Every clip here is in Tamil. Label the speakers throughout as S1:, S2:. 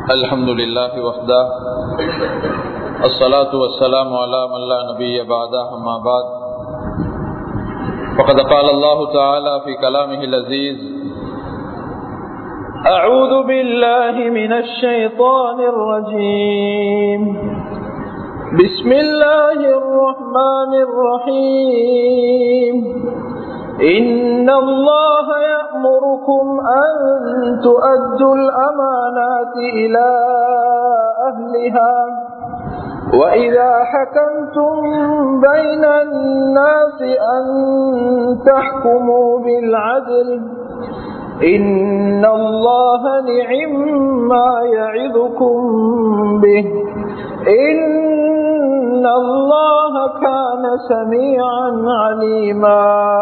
S1: الحمد لله وحده الصلاة والسلام على من لا نبي بعده أما بعد فقد قال الله تعالى في كلامه العزيز
S2: أعوذ بالله من الشيطان الرجيم بسم الله الرحمن الرحيم إن الله يأمركم أن تؤدوا الأمانات إلى أهلها وإذا حكمتم بين الناس أن تحكموا بالعدل إن الله نعم ما يعظكم به إن الله كان سميعا عليما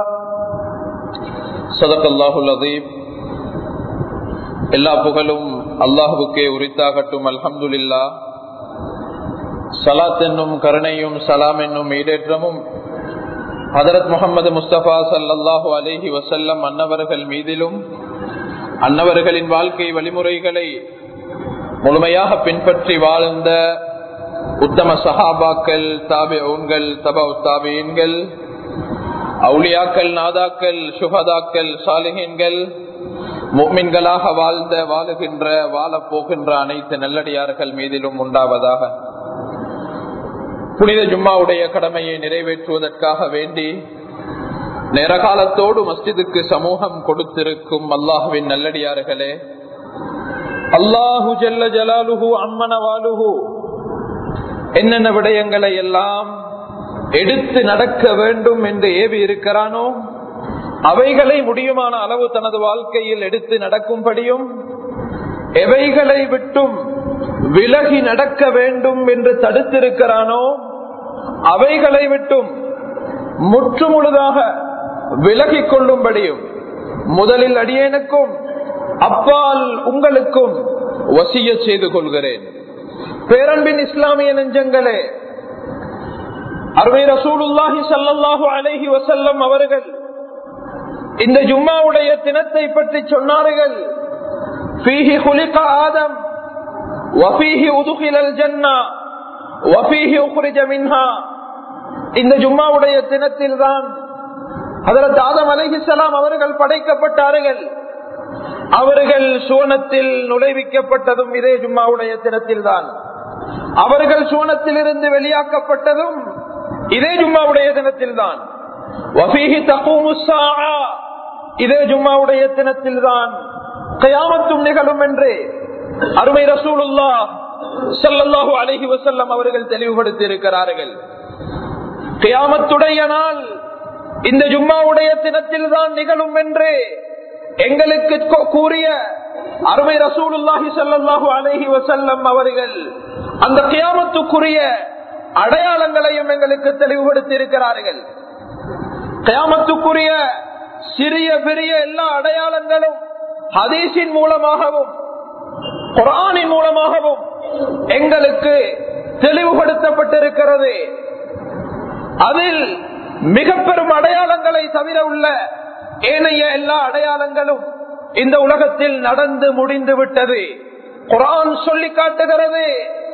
S1: صدق الله العظيم எல்லா புகழும் அல்லாஹுக்கே உரித்தாகட்டும் அல்ஹம்துலில்லா சலாத் என்னும் கருணையும் சலாம் என்னும் ஈடேற்றமும் ஹதரத் முகமது முஸ்தபா சல்லாஹூ அலேஹி வசல்லம் அன்னவர்கள் மீதிலும் அன்னவர்களின் வாழ்க்கை வழிமுறைகளை முழுமையாக பின்பற்றி வாழ்ந்த உத்தம சஹாபாக்கள் தாபே ஊன்கள் தபா தாபியன்கள் அவுளியாக்கள் நாதாக்கள் சுகதாக்கள் சாலிகன்கள் முக்மின்களாக வாழ்ந்த வாழுகின்ற வாழப் போகின்ற அனைத்து நல்லடியார்கள் மீதிலும் உண்டாவதாக புனித ஜும்மாவுடைய கடமையை நிறைவேற்றுவதற்காக வேண்டி நேரகாலத்தோடு மஸ்ஜிதுக்கு சமூகம் கொடுத்திருக்கும் அல்லாஹுவின் நல்லடியார்களே அல்லாஹு ஜல்ல ஜலாலுஹு அம்மன வாலுஹு என்னென்ன விடயங்களை எல்லாம் எடுத்து நடக்க வேண்டும் என்று ஏவி இருக்கிறானோ அவைகளை முடியுமான அளவு தனது வாழ்க்கையில் எடுத்து நடக்கும்படியும் எவைகளை விட்டும் விலகி நடக்க வேண்டும் என்று தடுத்திருக்கிறானோ அவைகளை விட்டும் முற்றுமுழுதாக விலகி கொள்ளும்படியும் முதலில் அடியேனுக்கும் அப்பால் உங்களுக்கும் வசிய செய்து கொள்கிறேன் பேரன்பின் இஸ்லாமிய நெஞ்சங்களே அருமை ரசூலுல்லாஹி சல்லாஹூ அலஹி வசல்லம் அவர்கள் இந்த ஜும்மாவுடைய தினத்தை பற்றி சொன்னார்கள் ஃபீஹி குலிக ஆதம் வஃபீஹி உதுகிலல் ஜன்னா வஃபீஹி உக்ரிஜ மின்ஹா இந்த ஜும்மாவுடைய தினத்தில் தான் அதற்கு ஆதம் அலைஹிசலாம் அவர்கள் படைக்கப்பட்டார்கள் அவர்கள் சோனத்தில் நுழைவிக்கப்பட்டதும் இதே ஜும்மாவுடைய தினத்தில் தான் அவர்கள் சோனத்தில் இருந்து வெளியாக்கப்பட்டதும் இதே ஜும்மாவுடைய தினத்தில் தான் இதே ஜும்மாவுடைய தினத்தில் தான் கயாமத்தும் நிகழும் என்று அருமை ரசூலுல்லா சல்லல்லாஹு அலஹி வசல்லம் அவர்கள் தெளிவுபடுத்தி இருக்கிறார்கள் கயாமத்துடைய நாள் இந்த ஜும்மாவுடைய தினத்தில் தான் நிகழும் என்று எங்களுக்கு கூறிய அருமை ரசூலுல்லாஹி சல்லாஹூ அலஹி வசல்லம் அவர்கள் அந்த கியாமத்துக்குரிய அடையாளங்களையும் எங்களுக்கு தெளிவுபடுத்தி இருக்கிறார்கள் கியாமத்துக்குரிய சிறிய பெரிய எல்லா அடையாளங்களும் ஹதீஸின் மூலமாகவும் குரானின் மூலமாகவும் எங்களுக்கு தெளிவுபடுத்தப்பட்டிருக்கிறது அதில் மிக பெரும் அடையாளங்களை தவிர உள்ள ஏனைய எல்லா அடையாளங்களும் இந்த உலகத்தில் நடந்து முடிந்து விட்டது குரான் சொல்லி காட்டுகிறது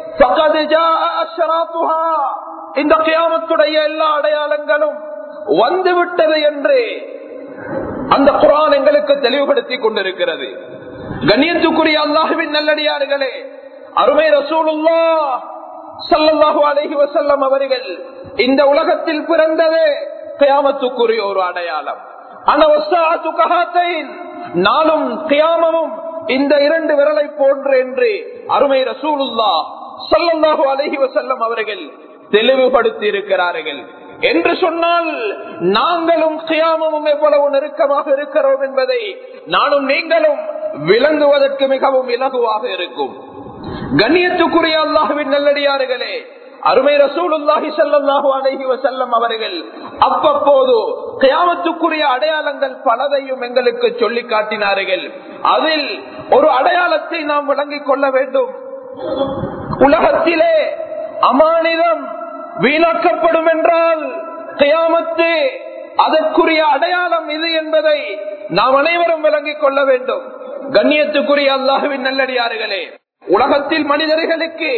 S1: இந்த கியாமத்துடைய எல்லா அடையாளங்களும் வந்து விட்டது என்று அந்த குரான் எங்களுக்கு தெளிவுபடுத்தி கொண்டிருக்கிறது கண்ணியத்துக்குரிய அல்லாஹுவின் நல்லடியார்களே அருமை ரசூலுல்லா சல்லல்லாஹு அலஹி வசல்லம் அவர்கள் இந்த உலகத்தில் பிறந்ததே கியாமத்துக்குரிய ஒரு அடையாளம் நாளும் கியாமமும் இந்த இரண்டு விரலை போன்று என்று அருமை ரசூலுல்லா சல்லல்லாஹு அலஹி வசல்லம் அவர்கள் தெளிவுபடுத்தி இருக்கிறார்கள் என்று சொன்னால் நாங்களும் கியாமமும் எவ்வளவு நெருக்கமாக இருக்கிறோம் என்பதை நானும் நீங்களும் விளங்குவதற்கு மிகவும் இலகுவாக இருக்கும் கண்ணியத்துக்குரிய அல்லாஹுவின் நல்லடியார்களே அருமை ரசூலுல்லாஹி சல்லாஹு அலஹி வசல்லம் அவர்கள் அவ்வப்போது கியாமத்துக்குரிய அடையாளங்கள் பலதையும் எங்களுக்கு சொல்லி காட்டினார்கள் அதில் ஒரு அடையாளத்தை நாம் விளங்கிக் கொள்ள வேண்டும் உலகத்திலே அமானிதம் வீணாக்கப்படும் என்றால் கியாமத்து அதற்குரிய அடையாளம் இது என்பதை நாம் அனைவரும் விளங்கிக் கொள்ள வேண்டும் கண்ணியத்துக்குரிய அல்லாஹுவின் நல்லடியார்களே உலகத்தில் மனிதர்களுக்கு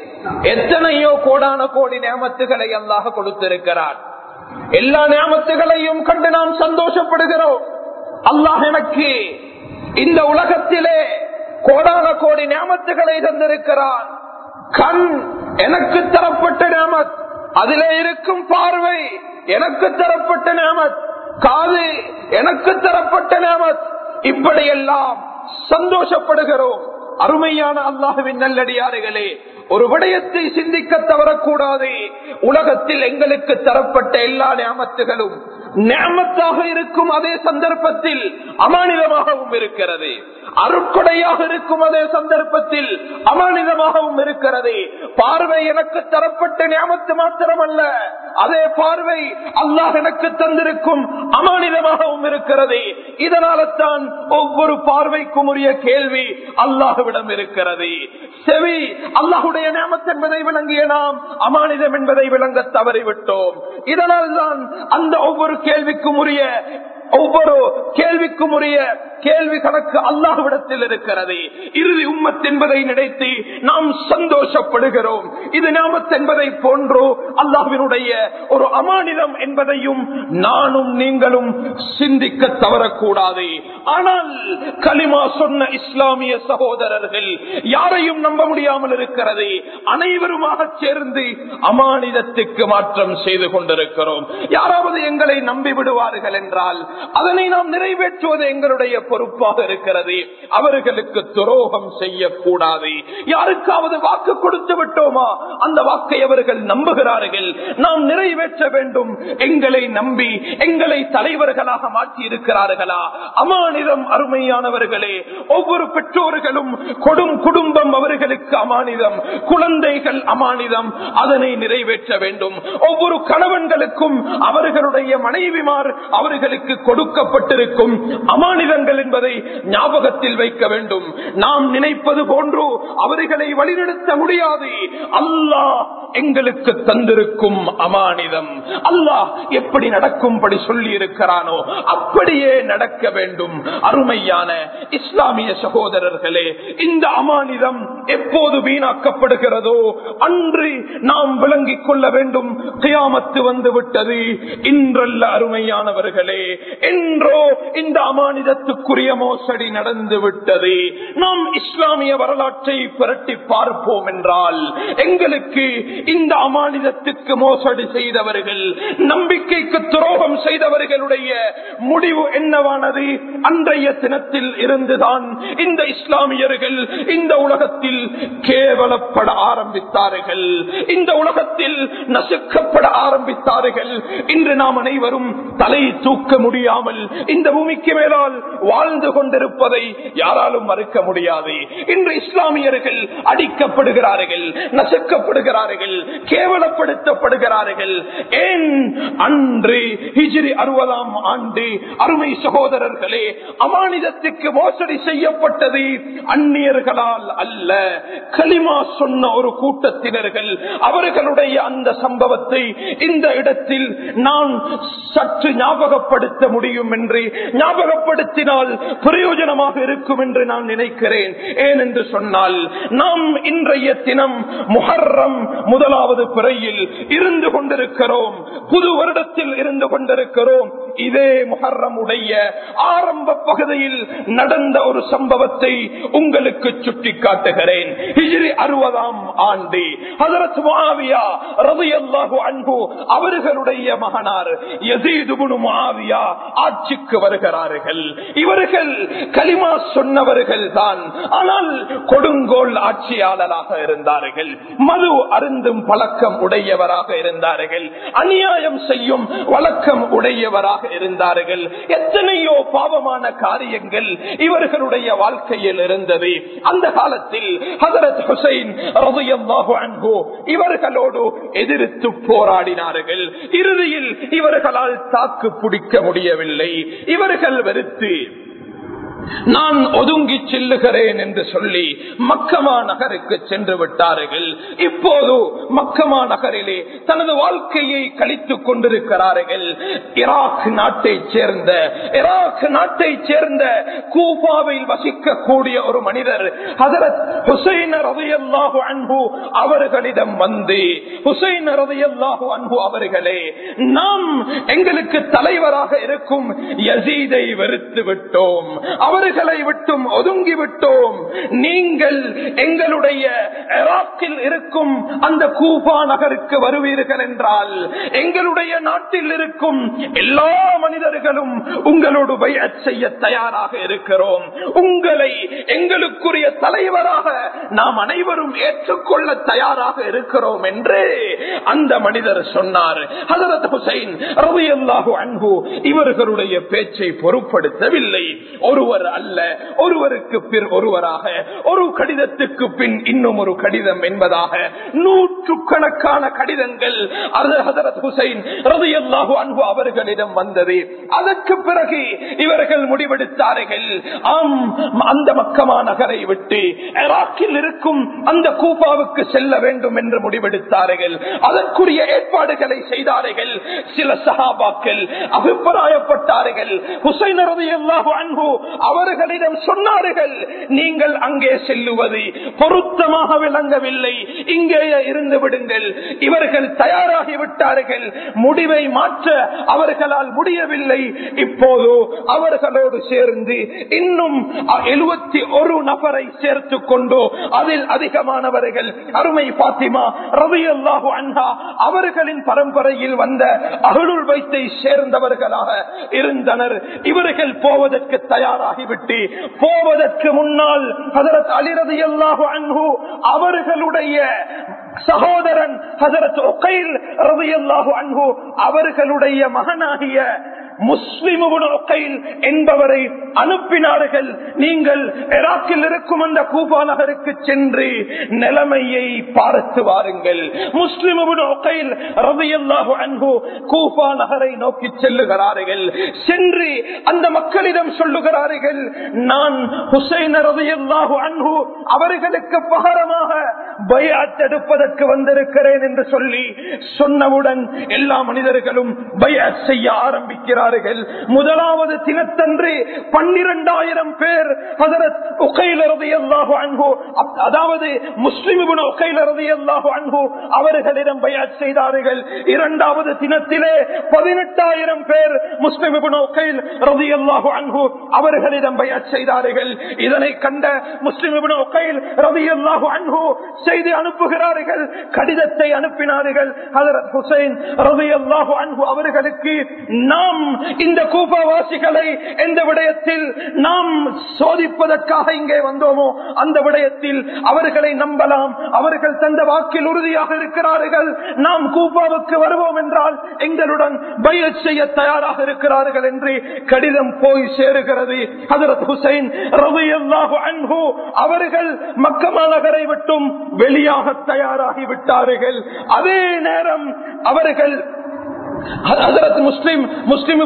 S1: எத்தனையோ கோடான கோடி நியமத்துகளை அல்லாஹ் கொடுத்திருக்கிறார் எல்லா நியமத்துகளையும் கண்டு நாம் சந்தோஷப்படுகிறோம் அல்லாஹ் எனக்கு இந்த உலகத்திலே கோடான கோடி நியமத்துகளை தந்திருக்கிறான் கண் எனக்கு தரப்பட்ட நியமத் அதிலே இருக்கும் பார்வை எனக்கு தரப்பட்ட நியமத் காது எனக்கு தரப்பட்ட நியமத் இப்படியெல்லாம் சந்தோஷப்படுகிறோம் அருமையான அல்லாஹுவின் நல்லடியாறுகளே ஒரு விடயத்தை சிந்திக்க தவறக்கூடாது உலகத்தில் எங்களுக்கு தரப்பட்ட எல்லா நியமத்துகளும் நியமத்தாக இருக்கும் அதே சந்தர்ப்பத்தில் அமானிதமாகவும் இருக்கிறது அருட்கொடையாக இருக்கும் அதே சந்தர்ப்பத்தில் அமானிதமாகவும் இருக்கிறது பார்வை எனக்கு தரப்பட்ட நியமத்து மாத்திரமல்ல அதே பார்வை அல்லாஹ் எனக்கு தந்திருக்கும் அமானிதமாகவும் இருக்கிறது இதனால தான் ஒவ்வொரு பார்வைக்கும் உரிய கேள்வி அல்லாஹுவிடம் இருக்கிறது செவி அல்லாஹுடைய நியமத் என்பதை விளங்கிய நாம் அமானிதம் என்பதை விளங்க தவறிவிட்டோம் இதனால் தான் அந்த ஒவ்வொரு கேள்விக்கும் உரிய ஒவ்வொரு கேள்விக்கும் உரிய கேள்வி கணக்கு அல்லாஹ்விடத்தில் இருக்கிறது இறுதி உம்மத் என்பதை நினைத்து நாம் சந்தோஷப்படுகிறோம் இது நாமத் என்பதை போன்றோ அல்லாஹ்வினுடைய ஒரு அமானிதம் என்பதையும் நானும் நீங்களும் சிந்திக்க தவறக்கூடாது ஆனால் கலிமா சொன்ன இஸ்லாமிய சகோதரர்கள் யாரையும் நம்ப முடியாமல் இருக்கிறது அனைவருமாக சேர்ந்து அமானிதத்துக்கு மாற்றம் செய்து கொண்டிருக்கிறோம் யாராவது எங்களை நம்பி விடுவார்கள் என்றால் அதனை நாம் நிறைவேற்றுவது எங்களுடைய பொறுப்பாக இருக்கிறது அவர்களுக்கு துரோகம் செய்யக்கூடாது யாருக்காவது வாக்கு கொடுத்து விட்டோமா அந்த வாக்கை அவர்கள் நம்புகிறார்கள் நாம் நிறைவேற்ற வேண்டும் எங்களை நம்பி எங்களை தலைவர்களாக மாற்றி இருக்கிறார்களா அமானிதம் அருமையானவர்களே ஒவ்வொரு பெற்றோர்களும் கொடும் குடும்பம் அவர்களுக்கு அமானிதம் குழந்தைகள் அமானிதம் அதனை நிறைவேற்ற வேண்டும் ஒவ்வொரு கணவன்களுக்கும் அவர்களுடைய மனைவிமார் அவர்களுக்கு கொடுக்கப்பட்டிருக்கும் அமானிதங்கள் என்பதை ஞாபகத்தில் வைக்க வேண்டும் நாம் நினைப்பது போன்று அவர்களை வழிநடத்த முடியாது அல்லாஹ் எங்களுக்கு தந்திருக்கும் அமானிதம் அல்லாஹ் எப்படி நடக்கும்படி சொல்லி இருக்கிறானோ அப்படியே நடக்க வேண்டும் அருமையான இஸ்லாமிய சகோதரர்களே இந்த அமானிதம் எப்போது வீணாக்கப்படுகிறதோ அன்று நாம் விளங்கிக் கொள்ள வேண்டும் கியாமத்து வந்து விட்டது இன்றல்ல அருமையானவர்களே என்றோ இந்த அமானிதத்துக்குரிய மோசடி நடந்து விட்டது நாம் இஸ்லாமிய வரலாற்றை புரட்டி பார்ப்போம் என்றால் எங்களுக்கு இந்த அமானிதத்துக்கு மோசடி செய்தவர்கள் நம்பிக்கைக்கு துரோகம் செய்தவர்களுடைய முடிவு என்னவானது அன்றைய தினத்தில் இருந்துதான் இந்த இஸ்லாமியர்கள் இந்த உலகத்தில் கேவலப்பட ஆரம்பித்தார்கள் இந்த உலகத்தில் நசுக்கப்பட ஆரம்பித்தார்கள் இன்று நாம் அனைவரும் தலை தூக்க முடியாமல் இந்த பூமிக்கு மேலால் வாழ்ந்து கொண்டிருப்பதை யாராலும் மறுக்க முடியாது இன்று இஸ்லாமியர்கள் அடிக்கப்படுகிறார்கள் நசுக்கப்படுகிறார்கள் கேவலப்படுத்தப்படுகிறார்கள் ஏன் அன்று ஹிஜிரி அறுபதாம் ஆண்டு அருமை சகோதரர்களே அமானிதத்துக்கு மோசடி செய்யப்பட்டது அந்நியர்களால் அல்ல களிமா சொன்ன ஒரு கூட்டத்தினர்கள் அவர்களுடைய அந்த சம்பவத்தை இந்த இடத்தில் நான் சற்று ஞாபகப்படுத்த முடியும் என்று ஞாபகப்படுத்தினால் பிரயோஜனமாக இருக்கும் என்று நான் நினைக்கிறேன் ஏனென்று சொன்னால் நாம் இன்றைய தினம் முஹர்ரம் முதலாவது பிறையில் இருந்து கொண்டிருக்கிறோம் புது வருடத்தில் இருந்து கொண்டிருக்கிறோம் இதே முஹர்ரம் உடைய ஆரம்ப பகுதியில் நடந்த ஒரு சம்பவத்தை உங்களுக்கு சுட்டி காட்டுகிறேன் ஹிஜ்ரி அறுபதாம் ஆண்டு ஹதரத் முஆவியா ரலியல்லாஹு அன்ஹு அவர்களுடைய மகனார் யஸீத் இப்னு முஆவியா ஆட்சிக்கு வருகிறார்கள் இவர்கள் கலிமா சொன்னவர்கள் தான் ஆனால் கொடுங்கோல் ஆட்சியாளராக இருந்தார்கள் மது அருந்தும் பழக்கம் உடையவராக இருந்தார்கள் அநியாயம் செய்யும் வழக்கம் உடையவராக இருந்தார்கள் எத்தனையோ பாவமான காரியங்கள் இவர்களுடைய வாழ்க்கையில் இருந்தது அந்த காலத்தில் ஹதரத் ஹுசைன் ரலியல்லாஹு அன்ஹு இவர்களோடு எதிர்த்து போராடினார்கள் இறுதியில் இவர்களால் தாக்கு பிடிக்க முடியவில்லை இவர்கள் வெறுத்து நான் ஒதுங்கி செல்லுகிறேன் என்று சொல்லி மக்கமா நகருக்கு சென்று விட்டார்கள் இப்போது மக்கமா நகரிலே தனது வாழ்க்கையை கழித்துக் கொண்டிருக்கிறார்கள் ஈராக் நாட்டை சேர்ந்த ஈராக் நாட்டை சேர்ந்த கூபாவில் வசிக்கக்கூடிய ஒரு மனிதர் ஹசரத் ஹுசைன் ரதையல்லாஹு அன்பு அவர்களிடம் வந்து ஹுசைன் ரதையல்லாஹு அன்பு அவர்களே நாம் எங்களுக்கு தலைவராக இருக்கும் யசீதை வெறுத்து விட்டோம் அவர்களை விட்டும் ஒதுங்கி விட்டோம் நீங்கள் எங்களுடைய ஈராக்கில் இருக்கும் அந்த கூபா நகருக்கு வருவீர்கள் என்றால் எங்களுடைய நாட்டில் இருக்கும் எல்லா மனிதர்களும் உங்களோடு பையச் செய்ய தயாராக இருக்கிறோம் உங்களை எங்களுக்குரிய தலைவராக நாம் அனைவரும் ஏற்றுக்கொள்ள தயாராக இருக்கிறோம் என்று அந்த மனிதர் சொன்னார் ஹசரத் ஹுசைன் ரவியல்லாஹு அன்பு இவர்களுடைய பேச்சை பொருட்படுத்தவில்லை ஒருவர் அல்ல ஒருவருக்கு பின் ஒருவராக ஒரு கடிதத்துக்கு பின் இன்னும் ஒரு கடிதம் என்பதாக நூற்றுக்கணக்கான கடிதங்கள் அது ஹசரத் ஹுசைன் ரவியல்லாஹு அன்பு அவர்களிடம் வந்தது அதற்கு பிறகு இவர்கள் முடிவெடுத்தார்கள் ஆம் அந்த மக்கமா நகரை விட்டு ஈராக்கில் இருக்கும் அந்த கூப்பாவுக்கு செல்ல வேண்டும் என்று முடிவெடுத்தார்கள் அதற்குரிய ஏற்பாடுகளை செய்தார்கள் சில சகாபாக்கள் அபிப்பிராயப்பட்டார்கள் ஹுசைன் ரலியல்லாஹு அன்ஹு அவர்களிடம் சொன்னார்கள் நீங்கள் அங்கே செல்லுவது பொருத்தமாக விளங்கவில்லை இங்கேயே இருந்து விடுங்கள் இவர்கள் தயாராகி விட்டார்கள் முடிவை மாற்ற அவர்களால் முடியவில்லை இப்போது அவர்களோடு சேர்ந்து இன்னும் எழுபத்தி ஒரு நபரை சேர்த்து கொண்டு அதில் அதிகமானவர்கள் அருமை பாத்திமா ரவி அல்லாஹு அன்ஹா அவர்களின் பரம்பரையில் வந்த அகலுள் வைத்தை சேர்ந்தவர்களாக இருந்தனர் இவர்கள் போவதற்கு தயாராகிவிட்டு போவதற்கு முன்னால் ஹதரத் அலிரதி அல்லாஹு அன்ஹு அவர்களுடைய சகோதரன் ஹசரத் ஒகைல் ரவி அல்லாஹு அன்ஹு அவர்களுடைய மகனாகிய முஸ்லிம் என்பவரை அனுப்பினார்கள் நீங்கள் ஈராக்கில் இருக்கும் அந்த கூபா நகருக்கு சென்று நிலைமையை பார்த்து வாருங்கள் முஸ்லிம் கூபா நகரை நோக்கி செல்லுகிறார்கள் சென்று அந்த மக்களிடம் சொல்லுகிறார்கள் நான் ஹுசைன் ரதையல்லாஹு அன்பு அவர்களுக்கு பகரமாக பயாத்தெடுப்பதற்கு வந்திருக்கிறேன் என்று சொல்லி சொன்னவுடன் எல்லா மனிதர்களும் பயாத் செய்ய ஆரம்பிக்கிறார் இருக்கிறார்கள் முதலாவது தினத்தன்று பன்னிரண்டாயிரம் பேர் அதாவது முஸ்லிம் அவர்களிடம் பயாத் செய்தார்கள் இரண்டாவது தினத்திலே பதினெட்டாயிரம் பேர் முஸ்லிம் அவர்களிடம் பயாத் செய்தார்கள் இதனை கண்ட முஸ்லிம் செய்து அனுப்புகிறார்கள் கடிதத்தை அனுப்பினார்கள் ஹுசைன் ரவி அல்லாஹு அன்பு அவர்களுக்கு நாம் இந்த கூப்பாவாசிகளை எந்த விடயத்தில் நாம் சோதிப்பதற்காக இங்கே வந்தோமோ அந்த விடயத்தில் அவர்களை நம்பலாம் அவர்கள் தந்த வாக்கில் உறுதியாக இருக்கிறார்கள் நாம் கூப்பாவுக்கு வருவோம் என்றால் எங்களுடன் பய செய்ய தயாராக இருக்கிறார்கள் என்று கடிதம் போய் சேருகிறது ஹசரத் ஹுசைன் ரவி அல்லாஹு அன்பு அவர்கள் மக்கமா நகரை விட்டும் வெளியாக தயாராகி விட்டார்கள் அதே நேரம் அவர்கள் முஸ்லிம் முஸ்லிம்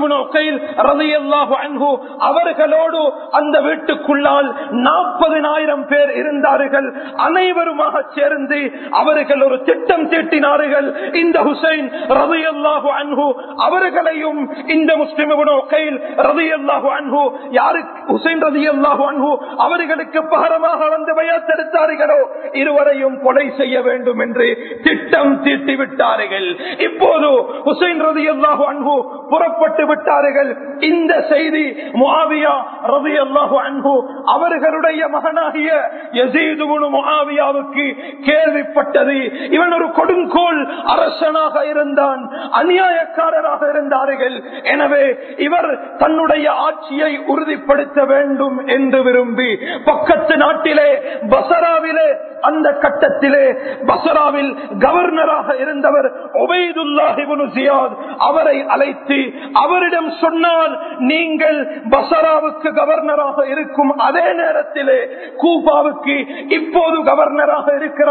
S1: அவர்களோடு அந்த வீட்டுக்குள்ளால் நாற்பதினாயிரம் பேர் இருந்தார்கள் அனைவருமாக சேர்ந்து அவர்கள் ஒரு திட்டம் தீட்டினார்கள் இந்த ஹுசைன் ரவி அல்லாஹு அன்ஹு அவர்களையும் இந்த முஸ்லிம் ரவி அல்லாஹு அன்ஹு யாருக்கு ஹுசைன் ரவி அல்லாஹு அன்ஹு அவர்களுக்கு பகரமாக வந்து வயத்தெடுத்தார்களோ இருவரையும் கொலை செய்ய வேண்டும் என்று திட்டம் தீட்டி விட்டார்கள் இப்போது ஹுசைன் ரதி அல்லாஹு அன்பு புறப்பட்டு விட்டார்கள் இந்த செய்தி முகாவியா ரவி அல்லாஹு அன்பு அவர்களுடைய மகனாகிய யசீதுகுணு முகாவியாவுக்கு கேள்விப்பட்டது இவன் ஒரு கொடுங்கோல் அரசனாக இருந்தான் அநியாயக்காரராக இருந்தார்கள் எனவே இவர் தன்னுடைய ஆட்சியை உறுதிப்படுத்த வேண்டும் என்று விரும்பி பக்கத்து நாட்டிலே பசராவிலே அந்த கட்டத்திலே பசராவில் கவர்னராக இருந்தவர் ஒபைதுல்லாஹிபுனு ஜியாத் அவரை அழைத்து அவரிடம் சொன்னால் நீங்கள் பசராவுக்கு கவர்னராக இருக்கும் அதே நேரத்திலே கூபாவுக்கு இப்போது கவர்னராக இருக்கிறார்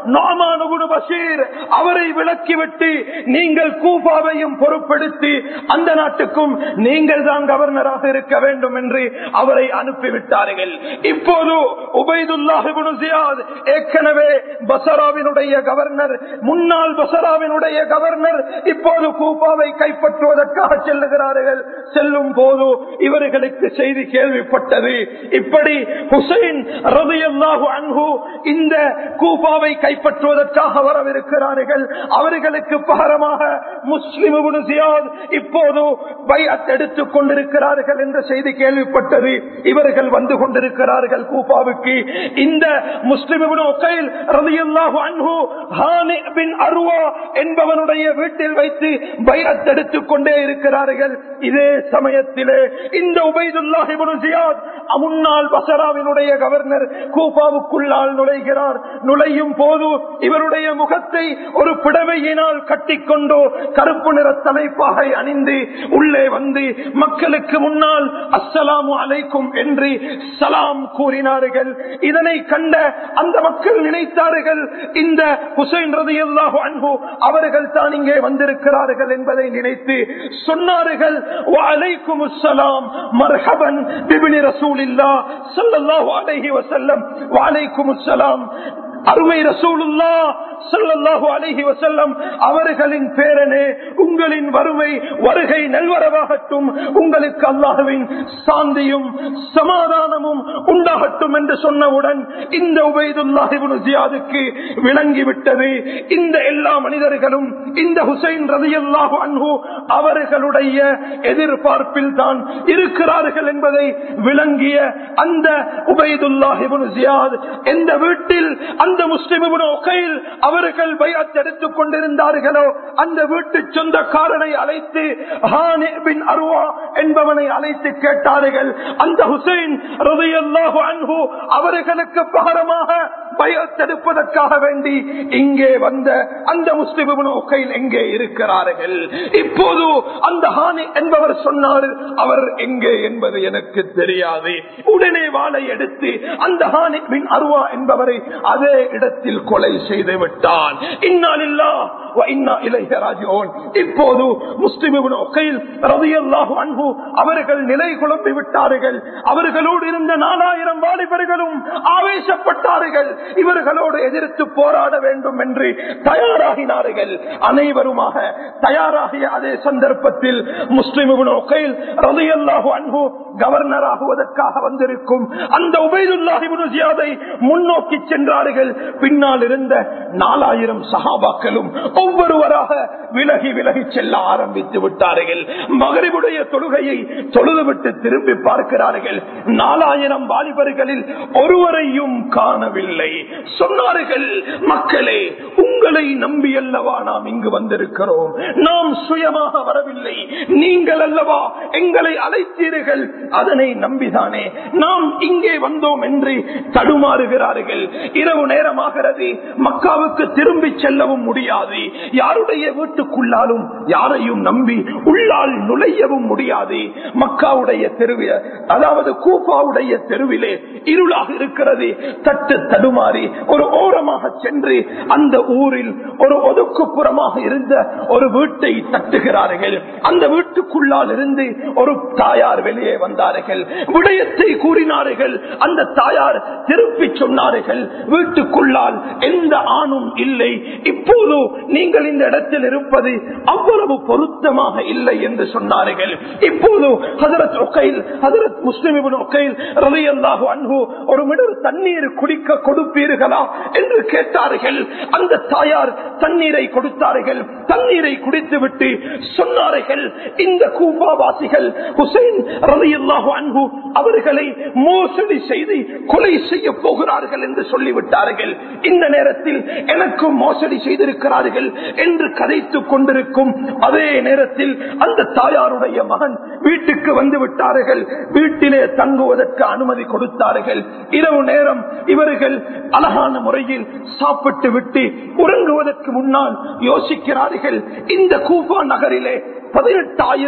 S1: நோமானுகுடு பஷீர் அவரை விலக்கிவிட்டு நீங்கள் கூபாவையும் பொறுப்படுத்தி அந்த நாட்டுக்கும் நீங்கள் தான் கவர்னராக இருக்க வேண்டும் என்று அவரை அனுப்பிவிட்டார்கள் இப்போது உபைதுல்லாஹிபுன் ஜியாத் ஏற்கனவே பசராவினுடைய கவர்னர் முன்னாள் பசராவினுடைய கவர்னர் இப்போது கூபாவை கைப்பற்றுவதற்காக செல்லுகிறார்கள் செல்லும் போது இவர்களுக்கு செய்தி கேள்விப்பட்டது இப்படி ஹுசைன் ரதியல்லாஹு அன்ஹு இந்த கூபாவை கைப்பற்றுவதற்காக வரவிருக்கிறார்கள் அவர்களுக்கு பகரமாக முஸ்லிம் இப்னு ஜியாத் இப்போது பைஅத் எடுத்துக் கொண்டிருக்கிறார்கள் என்ற செய்தி கேள்விப்பட்டது இவர்கள் வந்து கொண்டிருக்கிறார்கள் கூபாவுக்கு இந்த முஸ்லிம் இப்னு உகைல் ரலியல்லாஹு அன்ஹு ஹானி பின் அர்வா என்பவனுடைய வீட்டில் வைத்து பைஅத் எடுத்துக் கொண்டே இருக்கிறார்கள் இதே சமயத்திலே இந்த உபைதுல்லாஹ் இப்னு ஜியாத் முன்னாள் பசராவினுடைய கவர்னர் கூபாவுக்குள்ளால் நுழைகிறார் நுழையும் போது இவருடைய முகத்தை ஒரு புடவையினால் கட்டிக்கொண்டோ கருப்பு நிற தலைப்பாகை அணிந்து உள்ளே வந்து மக்களுக்கு முன்னால் அஸ்ஸலாமு அலைக்கும் என்று சலாம் கூறினார்கள் இதனை கண்ட அந்த மக்கள் நினைத்தார்கள் இந்த ஹுசைன் ரதியல்லாஹு அன்ஹு அவர்கள் தான் இங்கே வந்திருக்கிறார்கள் என்பதை நினைத்து சொன்னார்கள் வலைக்கும் அஸ்ஸலாம் மர்ஹபன் பிபினி ரசூலில்லா ஸல்லல்லாஹு அலைஹி வஸல்லம் வலைக்கும் அஸ்ஸலாம் அருமை ரசூலுல்லா ஸல்லல்லாஹு அலைஹி வஸல்லம் அவர்களின் பேரனே உங்களின் வறுமை வருகை நல்வரவாகட்டும் உங்களுக்கு அல்லாஹ்வின் சாந்தியும் சமாதானமும் உண்டாகட்டும் என்று சொன்னவுடன் இந்த உபைதுல்லாஹ் இப்னு ஜியாதுக்கு விளங்கிவிட்டது இந்த எல்லா மனிதர்களும் இந்த ஹுசைன் ரலியல்லாஹு அன்ஹு அவர்களுடைய எதிர்பார்ப்பில் தான் இருக்கிறார்கள் என்பதை விளங்கிய அந்த உபைதுல்லாஹ் இப்னு ஜியாத் எந்த வீட்டில் அந்த முஸ்லிம் இப்னு உகைல் அவர்கள் பைஅத் எடுத்துக் கொண்டிருந்தார்களோ அந்த வீட்டு சொந்தக்காரனை அழைத்து ஹானி பின் அருவா என்பவனை அழைத்து கேட்டார்கள் அந்த ஹுசைன் ரலியல்லாஹு அன்ஹு அவர்களுக்கு பகரமாக பைஅத் எடுப்பதற்காக வேண்டி இங்கே வந்த அந்த முஸ்லிம் இப்னு உகைல் எங்கே இருக்கிறார்கள் இப்போது அந்த ஹானி என்பவர் சொன்னார் அவர் எங்கே என்பது எனக்கு தெரியாது உடனே வாளை எடுத்து அந்த ஹானி பின் அருவா என்பவரை அதே இடத்தில் கொலை செய்து விட்டான் இன்னாலில்லா வ இன்னா இலைஹி ராஜிஊன் இப்போது முஸ்லிம் இப்னு உகைல் ரலியல்லாஹு அன்ஹு அவர்கள் நிலை குழம்பி விட்டார்கள் அவர்களோடு இருந்த நாலாயிரம் வாலிபர்களும் ஆவேசப்பட்டார்கள் இவர்களோடு எதிர்த்து போராட வேண்டும் என்று தயாராகினார்கள் அனைவருமாக தயாராகிய அதே சந்தர்ப்பத்தில் முஸ்லிம் இப்னு உகைல் ரலியல்லாஹு அன்ஹு கவர்னர் ஆகுவதற்காக வந்திருக்கும் அந்த உபைதுல்லாஹ் இப்னு ஜியாதை முன்னோக்கி சென்றார்கள் பின்னால் இருந்த நாலாயிரம் சஹாபாக்களும் ஒவ்வொருவராக விலகி விலகி செல்ல ஆரம்பித்து விட்டார்கள் மகரிபுடைய தொழுகையை தொழுதுவிட்டு திரும்பி பார்க்கிறார்கள் நாலாயிரம் வாலிபர்களில் ஒருவரையும் காணவில்லை சொன்னார்கள் மக்களே உங்களை நம்பி அல்லவா நாம் இங்கு வந்திருக்கிறோம் நாம் சுயமாக வரவில்லை நீங்கள் அல்லவா எங்களை அழைத்தீர்கள் அதனை நம்பிதானே நாம் இங்கே வந்தோம் என்று தடுமாறுகிறார்கள் இரவு நேரமாகிறது மக்காவுக்கு திரும்பி செல்லவும் முடியாது யாருடைய வீட்டுக்குள்ளாலும் யாரையும் நம்பி உள்ளால் நுழையவும் முடியாது மக்காவுடைய தெருவில் அதாவது கூப்பாவுடைய தெருவிலே இருளாக இருக்கிறது தட்டு தடுமாறி ஒரு ஓரமாக சென்று அந்த ஊரில் ஒரு ஒதுக்குப்புறமாக இருந்த ஒரு வீட்டை தட்டுகிறார்கள் அந்த வீட்டுக்குள்ளால் இருந்து ஒரு தாயார் வெளியே வந்தார்கள் விடயத்தை கூறினார்கள் அந்த தாயார் திருப்பி சொன்னார்கள் வீட்டுக்குள்ளால் எந்த ஆணும் இல்லை இப்போது நீங்கள் இந்த இடத்தில் இருப்பது அவ்வளவு பொருத்தமாக இல்லை என்று சொன்னார்கள் இப்போது ஹதரத் ஒக்கைல் ஹதரத் முஸ்லிம் ஒக்கைல் ரலியல்லாஹு அன்ஹு ஒரு மிடர் தண்ணீர் குடிக்க கொடுப்பீர்களா என்று கேட்டார்கள் அந்த தாயார் தண்ணீரை கொடுத்தார்கள் தண்ணீரை குடித்துவிட்டு சொன்னார்கள் இந்த கூபாவாசிகள் ஹுசைன் ரலியல்லாஹு அன்ஹு அவர்களை மோசடி செய்து கொலை செய்ய போகிறார்கள் என்று சொல்லிவிட்டார்கள் இந்த நேரத்தில் எனக்கும் மோசடி செய்திருக்கிறார்கள் என்று கதைத்துக் கொண்டிருக்கும் அதே நேரத்தில் அந்த தாயாருடைய மகன் வீட்டுக்கு வந்து விட்டார்கள் வீட்டிலே தங்குவதற்கு அனுமதி கொடுத்தார்கள் இரவு நேரம் இவர்கள் அழகான முறையில் சாப்பிட்டு விட்டு உறங்குவதற்கு முன்னால் யோசிக்கிறார்கள் இந்த கூபா நகரிலே பதினெட்டாயிரம்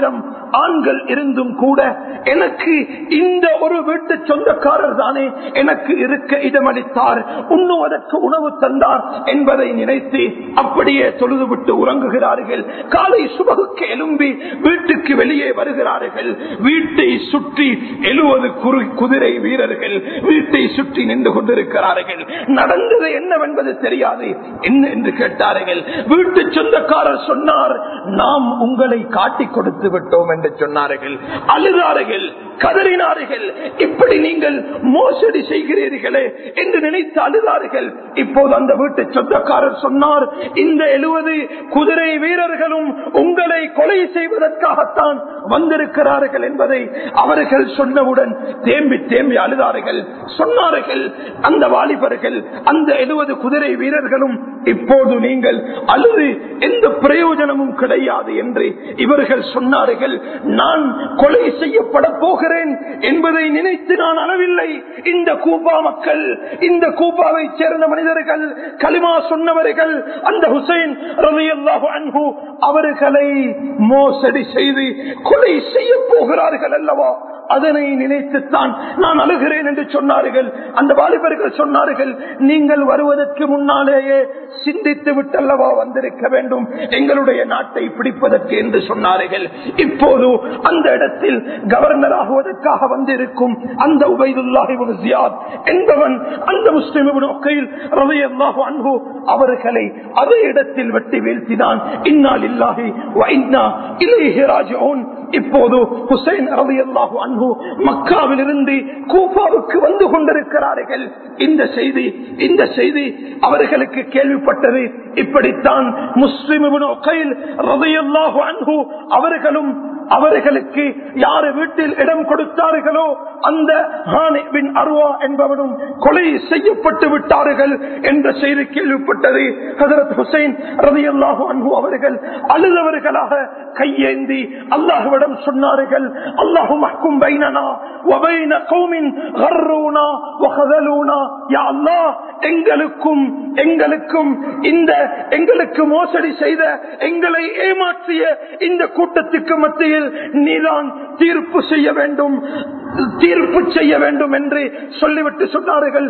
S1: ஆண்கள் இருந்தும் கூட எனக்கு இந்த ஒரு வீட்டு சொந்தக்காரர் தானே எனக்கு இருக்க இடமளித்தார் உண்ணுவதற்கு உணவு தந்தார் என்பதை நினைத்து அப்படியே தொழுதுவிட்டு உறங்குகிறார்கள் காலை சுபகுக்கு எழும்பி வீட்டுக்கு வெளியே வருகிறார்கள் வீட்டை சுற்றி எழுவது குதிரை வீரர்கள் வீட்டை சுற்றி நின்று கொண்டிருக்கிறார்கள் நடந்தது என்னவென்பது தெரியாது என்ன என்று கேட்டார்கள் வீட்டு சொந்தக்காரர் சொன்னார் நாம் உங்களை காட்டிக் கொடுத்து விட்டோம் என்று சொன்னார்கள் அழுதார்கள் கதறினார்கள் இப்படி நீங்கள் மோசடி செய்கிறீர்களே என்று நினைத்து அழுதார்கள் இப்போது அந்த வீட்டு சொந்தக்காரர் சொன்னார் இந்த எழுபது குதிரை வீரர்களும் உங்களை கொலை செய்வதற்காகத்தான் வந்திருக்கிறார்கள் என்பதை அவர்கள் சொன்னவுடன் தேம்பி தேம்பி அழுதார்கள் சொன்னார்கள் அந்த வாலிபர்கள் அந்த எழுபது குதிரை வீரர்களும் இப்போது நீங்கள் அழுது எந்த பிரயோஜனமும் கிடையாது என்று இவர்கள் சொன்னார்கள் நான் கொலை செய்யப்பட போகிறேன் என்பதை நினைத்து நான் அளவில்லை இந்த கூபா மக்கள் இந்த கூபாவை சேர்ந்த மனிதர்கள் களிமா சொன்னவர்கள் அந்த ஹுசைன் அன்பு அவர்களை மோசடி செய்து கொலை செய்ய போகிறார்கள் அல்லவா அதனை நினைத்துத்தான் நான் அழுகிறேன் என்று சொன்னார்கள் அந்த வாலிபர்கள் சொன்னார்கள் நீங்கள் வருவதற்கு முன்னாலேயே சிந்தித்து விட்டல்லவா வந்திருக்க வேண்டும் எங்களுடைய நாட்டை பிடிப்பதற்கு என்று சொன்னார்கள் இப்போது அந்த இடத்தில் கவர்னர் ஆகுவதற்காக வந்திருக்கும் அந்த உபைதுல்லாஹி ஜியாத் என்பவன் அந்த முஸ்லிம் அன்பு அவர்களை அதே இடத்தில் வெட்டி வீழ்த்தினான் இன்னால் இல்லாஹி இப்போது ஹுசைன் ரவி அல்லாஹு அன்பு மக்காவில் இருந்து கூபாவுக்கு வந்து கொண்டிருக்கிறார்கள் இந்த செய்தி இந்த செய்தி அவர்களுக்கு கேள்விப்பட்டது இப்படித்தான் முஸ்லிம் அன்பு அவர்களும் அவர்களுக்கு யாரு வீட்டில் இடம் கொடுத்தார்களோ அந்த அருவா என்பவனும் கொலை செய்யப்பட்டு விட்டார்கள் என்ற செய்தி கேள்விப்பட்டது ஹசரத் ஹுசைன் ரவி அல்லாஹு அன்பு அவர்கள் அழுதவர்களாக கையேந்தி அல்லாஹுவிடம் சொன்னார்கள் அல்லாஹு மக்கும் பைனனா وبين قوم غرونا وخذلونا يا الله எங்களுக்கும் எங்களுக்கும் இந்த எங்களுக்கு மோசடி செய்த எங்களை ஏமாற்றிய இந்த கூட்டத்துக்கு மத்தியில் நீதான் தீர்ப்பு செய்ய வேண்டும் தீர்ப்பு செய்ய வேண்டும் என்று சொல்லிவிட்டு சொன்னார்கள்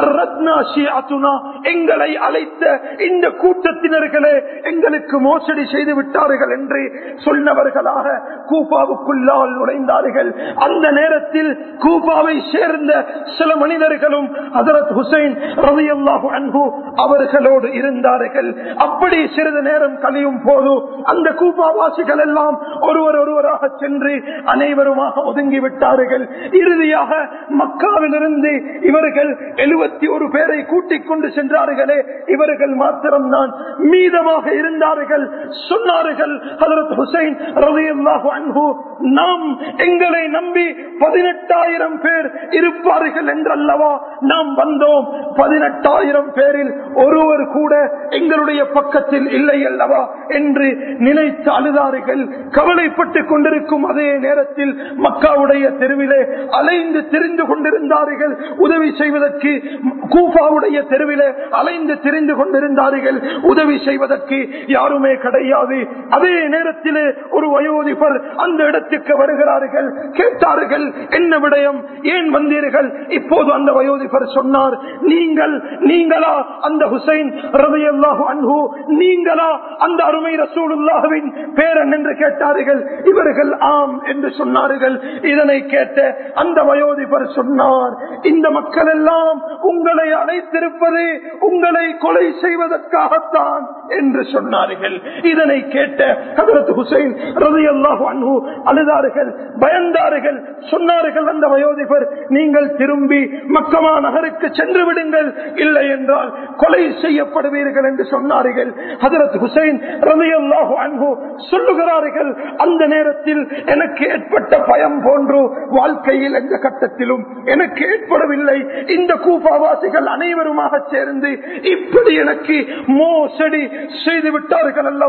S1: எங்களை அழைத்த இந்த கூட்டத்தினர்களே எங்களுக்கு மோசடி செய்து விட்டார்கள் என்று சொன்னவர்களாக கூபாவுக்குள்ளால் நுழைந்தார்கள் அந்த நேரத்தில் கூபாவை சேர்ந்த சில மனிதர்களும் ஹசரத் ஹுசைன் ரவி அல்லாஹு அன்பு அவர்களோடு இருந்தார்கள் அப்படி சிறிது நேரம் கழியும் போது அந்த கூபாவாசிகள் எல்லாம் ஒருவர் ஒருவராக சென்று அனைவருமாக ஒதுங்கி விட்டார்கள் இறுதியாக மக்காவிலிருந்து இவர்கள் எழுபத்தி ஒரு பேரை கூட்டிக் கொண்டு சென்றார்களே இவர்கள் மாத்திரம்தான் மீதமாக இருந்தார்கள் சொன்னார்கள் ஹசரத் ஹுசைன் ரவி அல்லாஹு அன்பு நாம் எங்களை நம்பி பதினெட்டாயிரம் பேர் இருப்பார்கள் என்றல்லவா நாம் வந்தோம் பதினெட்டாயிரம் பேரில் ஒருவர் கூட எங்களுடைய பக்கத்தில் இல்லை அல்லவா என்று நினைத்து அழுதார்கள் கவலைப்பட்டுக் கொண்டிருக்கும் அதே நேரத்தில் மக்காவுடைய தெருவிலே அலைந்து தெரிந்து கொண்டிருந்தார்கள் உதவி செய்வதற்கு கூஃபாவுடைய தெருவிலே அலைந்து தெரிந்து கொண்டிருந்தார்கள் உதவி செய்வதற்கு யாருமே கிடையாது அதே நேரத்திலே ஒரு வயோதிபர் அந்த இடத்துக்கு வருகிறார்கள் கேட்டார்கள் என்ன விடயம் ஏன் வந்தீர்கள் இப்போது அந்த வயோதிபர் சொன்னார் நீங்கள் நீங்களா அந்த ஹுசைன் ரதையல்லாஹு அன்பு நீங்களா அந்த அருமை ரசூலுல்லாஹுவின் பேரன் என்று கேட்டார்கள் இவர்கள் ஆம் என்று சொன்னார்கள் இதனை கேட்ட அந்த வயோதிபர் சொன்னார் இந்த மக்கள் எல்லாம் உங்களை அழைத்திருப்பது உங்களை கொலை செய்வதற்காகத்தான் என்று சொன்னார்கள் இதனை கேட்ட ஹதரத் ஹுசைன் ரதையல்லாஹு அன்பு அழுதார்கள் பயந்தார்கள் சொன்னார்கள் அந்த வயோதிபர் நீங்கள் திரும்பி மக்கமா நகருக்கு சென்று விடுங்கள் இல்லை என்றால் கொலை செய்யப்படுவீர்கள் என்று சொன்னார்கள் ஹதரத் ஹுசைன் ரலியல்லாஹு அன்ஹு சொல்லுகிறார்கள் அந்த நேரத்தில் எனக்கு ஏற்பட்ட பயம் போன்று வாழ்க்கையில் எந்த கட்டத்திலும் எனக்கு ஏற்படவில்லை இந்த கூப்பாவாசிகள் அனைவருமாக சேர்ந்து இப்படி எனக்கு மோசடி செய்து விட்டார்கள் அல்லவா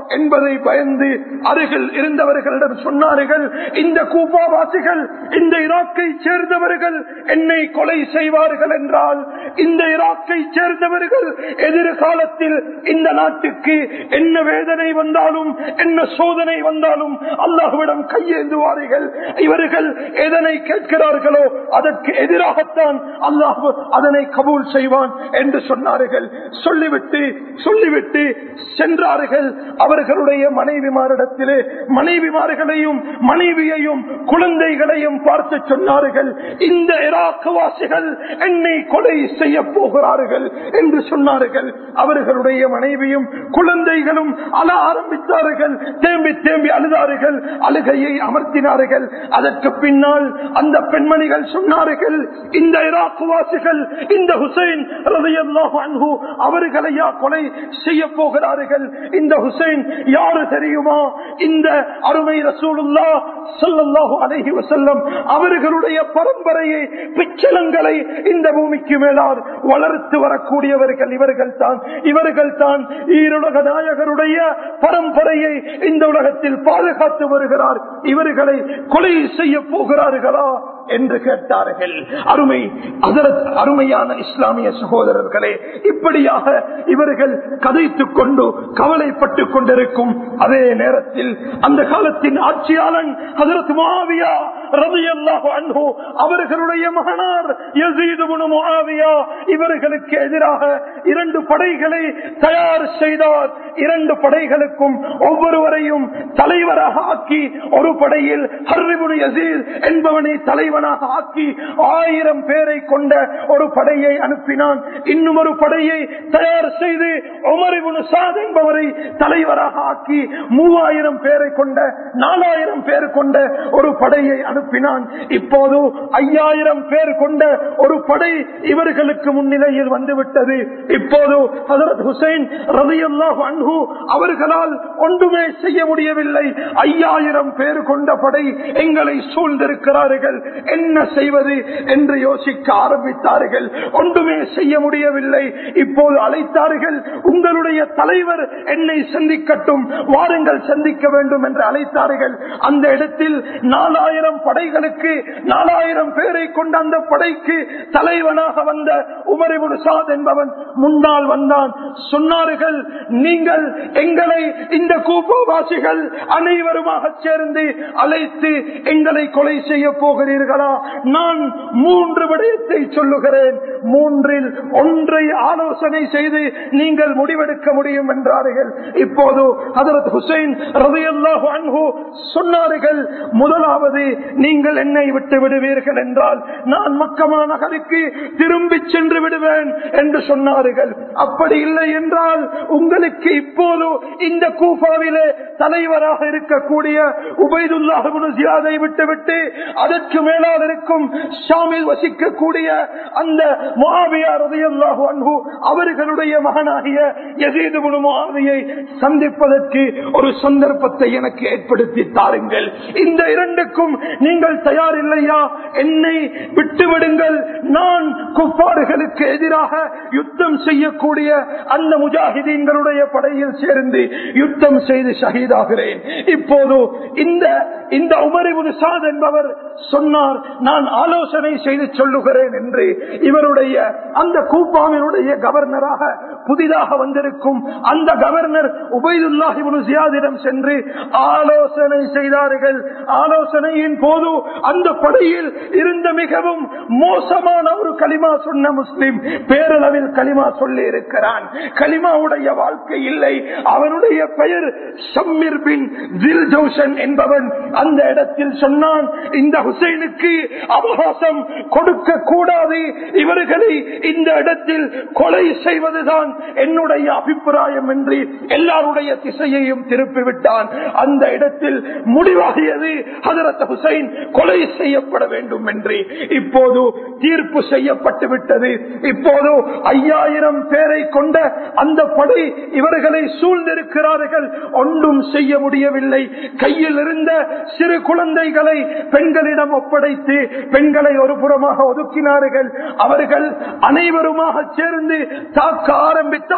S1: என்பதை பயந்து அருகில் இருந்தவர்களிடம் சொன்னார்கள் இந்த கூப்பாவாசிகள் இந்த ஈராக்கை சேர்ந்தவர்கள் என்னை கொலை செய்வார்கள் என்றால் இந்த ஈராக்கை சேர்ந்தவர்கள் எதிர்காலத்தில் இந்த நாட்டுக்கு என்ன வேதனை வந்தாலும் என்ன சோதனை வந்தாலும் அல்லாஹுவிடம் கையேந்துவார்கள் இவர்கள் எதனை கேட்கிறார்களோ அதற்கு எதிராகத்தான் அல்லாஹ் அதனை கபூல் செய்வான் என்று சொன்னார்கள் சொல்லிவிட்டு சொல்லிவிட்டு சென்றார்கள் அவர்களுடைய மனைவிமாரிடத்திலே மனைவிமார்களையும் மனைவியையும் குழந்தைகளையும் பார்த்து சொன்னார்கள் இந்த இராக்குவாசிகள் என்னை கொலை செய்ய போகிறார்கள் என்று சொன்னார்கள் அவர்களுடைய மனைவியும் குழந்தைகளும் அழ ஆரம்பித்தார்கள் தேம்பி தேம்பி அழுதார்கள் அழுகையை அமர்த்தினார்கள் அதற்கு பின்னால் அந்த பெண்மணிகள் சொன்னார்கள் இந்த இராக்குவாசிகள் இந்த ஹுசைன் ரலியல்லாஹு அன்ஹு அவர்களையா கொலை செய்ய போகிறார்கள் இந்த ஹுசைன் யாரு தெரியுமா இந்த அருமை ரசூலுல்லா ஸல்லல்லாஹு அலைஹி வஸல்லம் அவர்களுடைய பரம்பரையை பிச்சலங்களை இந்த பூமிக்கு மேலார் வளர்த்து வரக்கூடியவர்கள் இவர்கள் தான் இவர்கள் தான் ஈருலக நாயகருடைய பரம்பரையை இந்த உலகத்தில் பாதுகாத்து வருகிறார் இவர்களை கொலை செய்ய போகிறார்களா என்று கேட்டார்கள் அருமை அதரத் அருமையான இஸ்லாமிய சகோதரர்களே இப்படியாக இவர்கள் கதைத்துக் கொண்டு கவலைப்பட்டுக் கொண்டிருக்கும் அதே நேரத்தில் அந்த காலத்தின் ஆட்சியாளன் ஹதரத் மாவியா ரலியல்லாஹு அன்ஹு அவர்களுடைய மகனார் யஸீது இப்னு முஆவியா இவர்களுக்கு எதிராக இரண்டு படைகளை தயார் செய்தார் இரண்டு படைகளுக்கும் ஒவ்வொருவரையும் தலைவராக ஆக்கி ஒரு படையில் ஹர்ரிபுன் யஸீத் என்பவனை தலைவனாக ஆக்கி ஆயிரம் பேரை கொண்ட ஒரு படையை அனுப்பினான் இன்னும் ஒரு படையை தயார் செய்து உமரிபுன் சாத் என்பவரை தலைவராக ஆக்கி மூவாயிரம் பேரை கொண்ட நாலாயிரம் பேர் கொண்ட ஒரு படையை அனுப்பினான் இப்போது ஐயாயிரம் பேர் கொண்ட ஒரு படை இவர்களுக்கு முன்னிலையில் வந்துவிட்டது இப்போது ஹசரத் ஹுசைன் ரலியல்லாஹு அன்ஹு அவர்களால் ஒன்றுமே செய்ய முடியவில்லை ஐயாயிரம் பேர் கொண்ட படை எங்களை சூழ்ந்திருக்கிறார்கள் என்ன செய்வது என்று யோசிக்க ஆரம்பித்தார்கள் ஒன்றுமே செய்ய முடியவில்லை இப்போது அழைத்தார்கள் உங்களுடைய தலைவர் என்னை சந்திக்கட்டும் வாருங்கள் சந்திக்க வேண்டும் என்று அழைத்தார்கள் அந்த இடத்தில் நாலாயிரம் படைகளுக்கு நாலாயிரம் பேரை கொண்ட அந்த படைக்கு தலைவனாக வந்த உமரிபுடு சாத் என்பவன் முன்னால் வந்தான் சொன்னார்கள் நீங்கள் எங்களை இந்த கூப்பவாசிகள் அனைவருமாக சேர்ந்து அழைத்து எங்களை கொலை செய்ய போகிறீர்களா நான் மூன்று விடயத்தை சொல்லுகிறேன் மூன்றில் ஒன்றை ஆலோசனை செய்து நீங்கள் முடிவெடுக்க முடியும் என்றார்கள் இப்போது ஹதரத் ஹுசைன் ரலியல்லாஹு அன்ஹு சொன்னார்கள் முதலாவது நீங்கள் என்னை விட்டு விடுவீர்கள் என்றால் நான் மக்கமா நகருக்கு திரும்பி சென்று விடுவேன் என்று சொன்னார்கள் அப்படி இல்லை என்றால் உங்களுக்கு இப்போது இந்த கூஃபாவிலே தலைவராக இருக்கக்கூடிய உபைதுல்லாஹிபுன் ஜியாதை விட்டுவிட்டு அதற்கு மேலால் இருக்கும் ஷாமில் வசிக்கக்கூடிய அந்த முஆவியா ரலியல்லாஹு அன்ஹு அவர்களுடைய மகனாகிய யசீது இப்னு முஆவியை சந்திப்பதற்கு ஒரு சந்தர்ப்பத்தை எனக்கு ஏற்படுத்தி தாருங்கள் இந்த இரண்டுக்கும் நீங்கள் தயார் இல்லையா என்னை விட்டுவிடுங்கள் நான் குப்பாடுகளுக்கு எதிராக யுத்தம் செய்யக்கூடிய அந்த முஜாஹிதீன்களுடைய படையில் சேர்ந்து யுத்தம் செய்து ஷஹீதாகிறேன் இப்போது இந்த இந்த உமரிபுது சாத் என்பவர் சொன்னார் நான் ஆலோசனை செய்து சொல்லுகிறேன் என்று இவருடைய அந்த கூப்பாமினுடைய கவர்னராக புதிதாக வந்திருக்கும் அந்த கவர்னர் உபைதுல்லாஹிபுன் ஜியாதிடம் சென்று ஆலோசனை செய்தார்கள் ஆலோசனையின் போது அந்த படையில் இருந்த மிகவும் மோசமான ஒரு களிமா சொன்ன முஸ்லிம் பேரளவில் களிமா சொல்லி இருக்கிறான் களிமாவுடைய வாழ்க்கை இல்லை அவனுடைய பெயர் ஷம்மிர் பின் தில் ஜோஷன் என்பவன் அந்த இடத்தில் சொன்னான் இந்த ஹுசைனுக்கு அவகாசம் கொடுக்க கூடாது இவர்களை இந்த இடத்தில் கொலை செய்வதுதான் என்னுடைய அபிப்பிராயம் என்று எல்லாருடைய திசையையும் திருப்பிவிட்டான் அந்த இடத்தில் முடிவாகியது ஹதரத் ஹுசைன் கொலை செய்யப்பட வேண்டும் என்று இப்போது தீர்ப்பு செய்யப்பட்டு விட்டது இப்போது ஐயாயிரம் பேரை கொண்ட அந்த படை இவர்களை சூழ்ந்திருக்கிறார்கள் ஒன்றும் செய்ய முடியவில்லை கையில் இருந்த சிறு குழந்தைகளை பெண்களிடம் ஒப்படைத்து பெண்களை ஒரு புறமாக ஒதுக்கினார்கள் அவர்கள் அனைவருமாக சேர்ந்து தாக்க ஆரம்பித்தார்கள்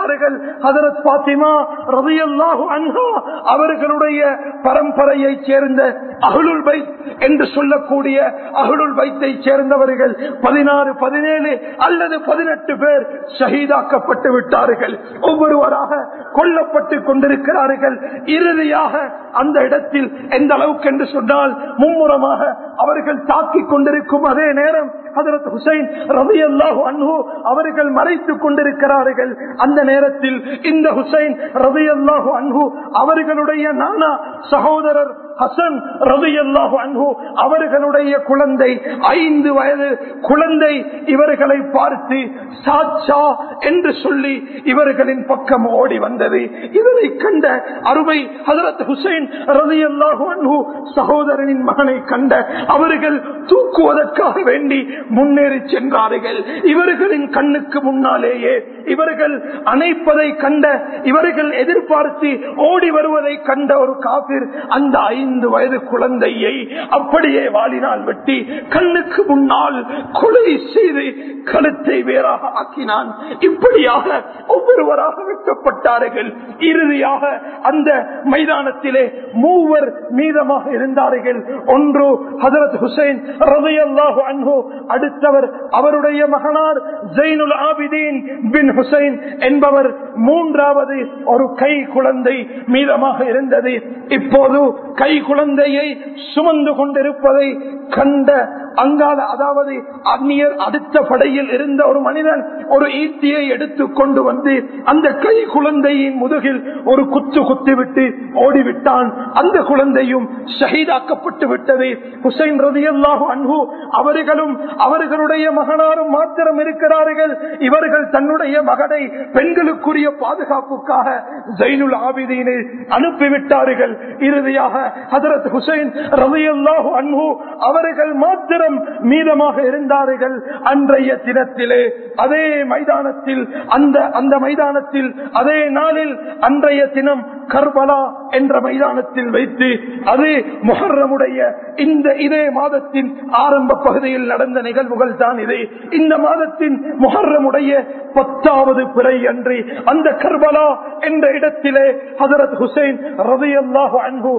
S1: ஹதரத் பாத்திமா ரதியல்லாஹு அன்ஹா அவர்களுடைய பரம்பரையை சேர்ந்த அகுலுல் பைத் என்று சொல்லக்கூடிய அகுலுல் பைத்தை சேர்ந்தவர்கள் பதினாறு பதினேழு அல்லது பதினெட்டு பேர் ஷஹீதாக்கப்பட்டு விட்டார்கள் ஒவ்வொருவராக கொல்லப்பட்டு கொண்டிருக்கிறார்கள் இறுதியாக அந்த இடத்தில் எந்த அளவுக்கு என்று சொன்னால் மும்முரமாக அவர்கள் தாக்கிக் கொண்டிருக்கும் அதே நேரம் ஹதரத் ஹுசைன் ரவி அல்லாஹு அன்ஹு அவர்கள் மறைத்துக் கொண்டிருக்கிறார்கள் அந்த நேரத்தில் இந்த ஹுசைன் ரவி அல்லாஹு அன்ஹு அவர்களுடைய நானா சகோதரர் ஹசன் ரவி அல்லாஹு அன்ஹு அவர்களுடைய குழந்தை ஐந்து வயது குழந்தை இவர்களை பார்த்து சாட்சா என்று சொல்லி இவர்களின் பக்கம் ஓடி வந்தது இதனை கண்ட அருமை ஹசரத் ஹுசைன் ரவி அல்லாஹு அன்ஹு சகோதரனின் மகனை கண்ட அவர்கள் தூக்குவதற்காக வேண்டி முன்னேறி சென்றார்கள் இவர்களின் கண்ணுக்கு முன்னாலேயே இவர்கள் அணைப்பதை கண்ட இவர்கள் எதிர்பார்த்து ஓடி வருவதை கண்ட ஒரு காபிர் அந்த ஐந்து வயது குழந்தையை அப்படியே வாளினால் வெட்டி கண்ணுக்கு முன்னால் கொலை செய்து கழுத்தை வேறாக ஆக்கினான் இப்படியாக ஒவ்வொருவராக வெட்டப்பட்டார்கள் இறுதியாக அந்த மைதானத்திலே மூவர் மீதமாக இருந்தார்கள் ஒன்று ஹசரத் ஹுசைன் ரதையல்லாஹு அன்ஹு அடுத்தவர் அவருடைய மகனார் ஜெயினுல் ஆபிதீன் பின் ஹுசைன் என்பவர் மூன்றாவது ஒரு கை குழந்தை மீதமாக இருந்தது இப்போது கை குழந்தையை சுமந்து கொண்டிருப்பதை கண்ட அங்கால அதாவது அந்நியர் அடுத்த படையில் இருந்த ஒரு மனிதன் ஒரு ஈட்டியை எடுத்துக் கொண்டு வந்து அந்த கை குழந்தையின் முதுகில் ஒரு குத்து குத்திவிட்டு ஓடிவிட்டான் அந்த குழந்தையும் ஷஹீதாக்கப்பட்டு விட்டது ஹுசைன் ரதியல்லாஹு அன்ஹு அவர்களும் அவர்களுடைய மகனாரும் மாத்திரம் இருக்கிறார்கள் இவர்கள் தன்னுடைய மகனை பெண்களுக்குரிய பாதுகாப்புக்காக ஜைனுல் ஆபிதீனை அனுப்பிவிட்டார்கள் இறுதியாக ஹதரத் ஹுசைன் ரதியல்லாஹு அன்ஹு அவர்கள் மாத்திரம் மீதமாக இருந்தார்கள் அன்றைய தினத்திலே அதே மைதானத்தில் அந்த அந்த மைதானத்தில் அதே நாளில் அன்றைய தினம் கர்பலா என்ற மைதானத்தில் வைத்து அது முஹர்ரமுடைய இந்த இதே மாதத்தின் ஆரம்ப பகுதியில் நடந்த நிகழ்வுகள் தான் இது இந்த மாதத்தின் முஹர்ரமுடைய பத்தாவது பிறை அன்றி அந்த கர்பலா என்ற இடத்திலே ஹசரத் ஹுசைன் ரதையல்லாஹு அன்பு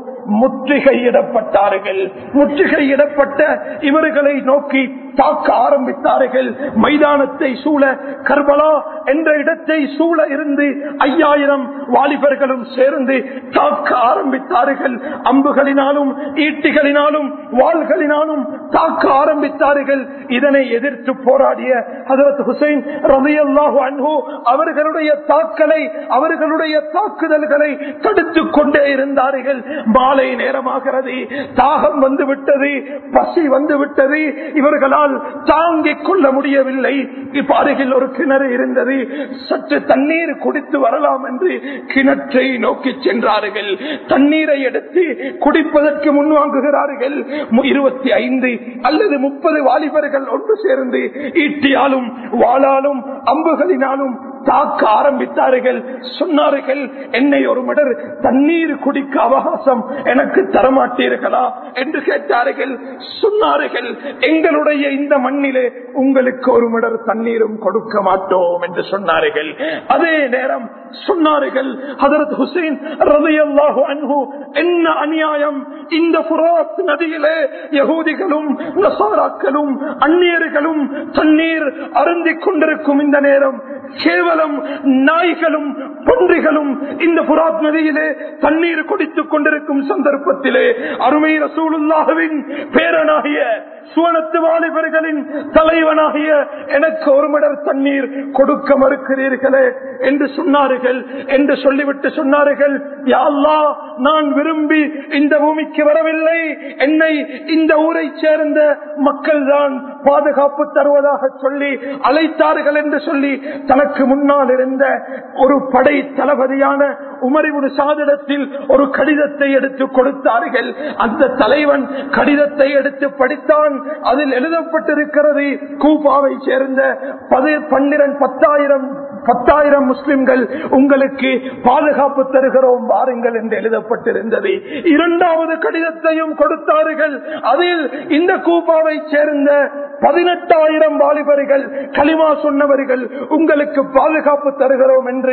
S1: முற்றுகையிடப்பட்டார்கள் முற்றுகையிடப்பட்ட இவர்களை நோக்கி தாக்க ஆரம்பித்தார்கள் மைதானத்தை சூழ கர்பலா என்ற இடத்தை சூழ இருந்து ஐயாயிரம் வாலிபர்களும் சேர்ந்து தாக்க ஆரம்பித்தார்கள் அம்புகளினாலும் ஈட்டிகளினாலும் வாள்களினாலும் தாக்க ஆரம்பித்தார்கள் இதனை எதிர்த்து போராடிய ஹசரத் ஹுசைன் ரவியல்லாஹு அன்ஹு அவர்களுடைய தாக்கலை அவர்களுடைய தாக்குதல்களை தடுத்துக் கொண்டே இருந்தார்கள் மாலை நேரமாகிறது தாகம் வந்து விட்டது பசி வந்து விட்டது இவர்களால் தாங்கிக் கொள்ள முடியவில்லை இப்ப அருகில் ஒரு கிணறு இருந்தது சற்று தண்ணீர் குடித்து வரலாம் என்று கிணற்றை நோக்கி சென்றார்கள் தண்ணீரை எடுத்து குடிப்பதற்கு முன்வாங்குகிறார்கள் இருபத்தி ஐந்து அல்லது முப்பது வாலிபர்கள் ஒன்று சேர்ந்து ஈட்டியாலும் வாளாலும் அம்புகளினாலும் தாக்க ஆரம்பித்தார்கள் சொன்னார்கள் என்னை ஒரு மடர் தண்ணீர் குடிக்க அவகாசம் எனக்கு தரமாட்டீர்களா என்று கேட்டார்கள் சொன்னார்கள் எங்களுடைய இந்த மண்ணிலே உங்களுக்கு ஒரு மடர் தண்ணீரும் கொடுக்க மாட்டோம் என்று சொன்னார்கள் அதே நேரம் சொன்னார்கள் ஹதரத் ஹுசைன் ரதையல்லாஹு அன்ஹு என்ன அநியாயம் இந்த புராத் நதியிலே யகூதிகளும் நசாராக்களும் அந்நியர்களும் தண்ணீர் அருந்திக் கொண்டிருக்கும் இந்த நேரம் கேவலம் நாய்களும் பன்றிகளும் இந்த புராத் நதியிலே தண்ணீர் குடித்துக் கொண்டிருக்கும் சந்தர்ப்பத்திலே அருமை ரசூலுல்லாஹுவின் பேரனாகிய சுவனத்து வாலிபர்களின் தலைவனாகிய எனக்கு ஒரு மடர் தண்ணீர் கொடுக்க மறுக்கிறீர்களே என்று சொன்னார்கள் என்று சொல்லிவிட்டு சொன்னார்கள் யாழ்லா நான் விரும்பி இந்த பூமிக்கு வரவில்லை என்னை இந்த ஊரை சேர்ந்த மக்கள் தான் பாதுகாப்பு தருவதாக சொல்லி அழைத்தார்கள் என்று சொல்லி தனக்கு முன்னால் இருந்த ஒரு படை தளபதியான உமரிவுடு சாதிடத்தில் ஒரு கடிதத்தை எடுத்து கொடுத்தார்கள் அந்த தலைவன் கடிதத்தை எடுத்து படித்தான் அதில் எழுதப்பட்டிருக்கிறது கூபாவை சேர்ந்த பன்னிரண்டு பத்தாயிரம் பத்தாயிரம் முஸ்லிம்கள் உங்களுக்கு பாதுகாப்பு தருகிறோம் வாருங்கள் என்று எழுதப்பட்டிருந்தது இரண்டாவது கடிதத்தையும் கொடுத்தார்கள் அதில் இந்த கூப்பாவை சேர்ந்த பதினெட்டாயிரம் வாலிபர்கள் களிமா சொன்னவர்கள் உங்களுக்கு பாதுகாப்பு தருகிறோம் என்று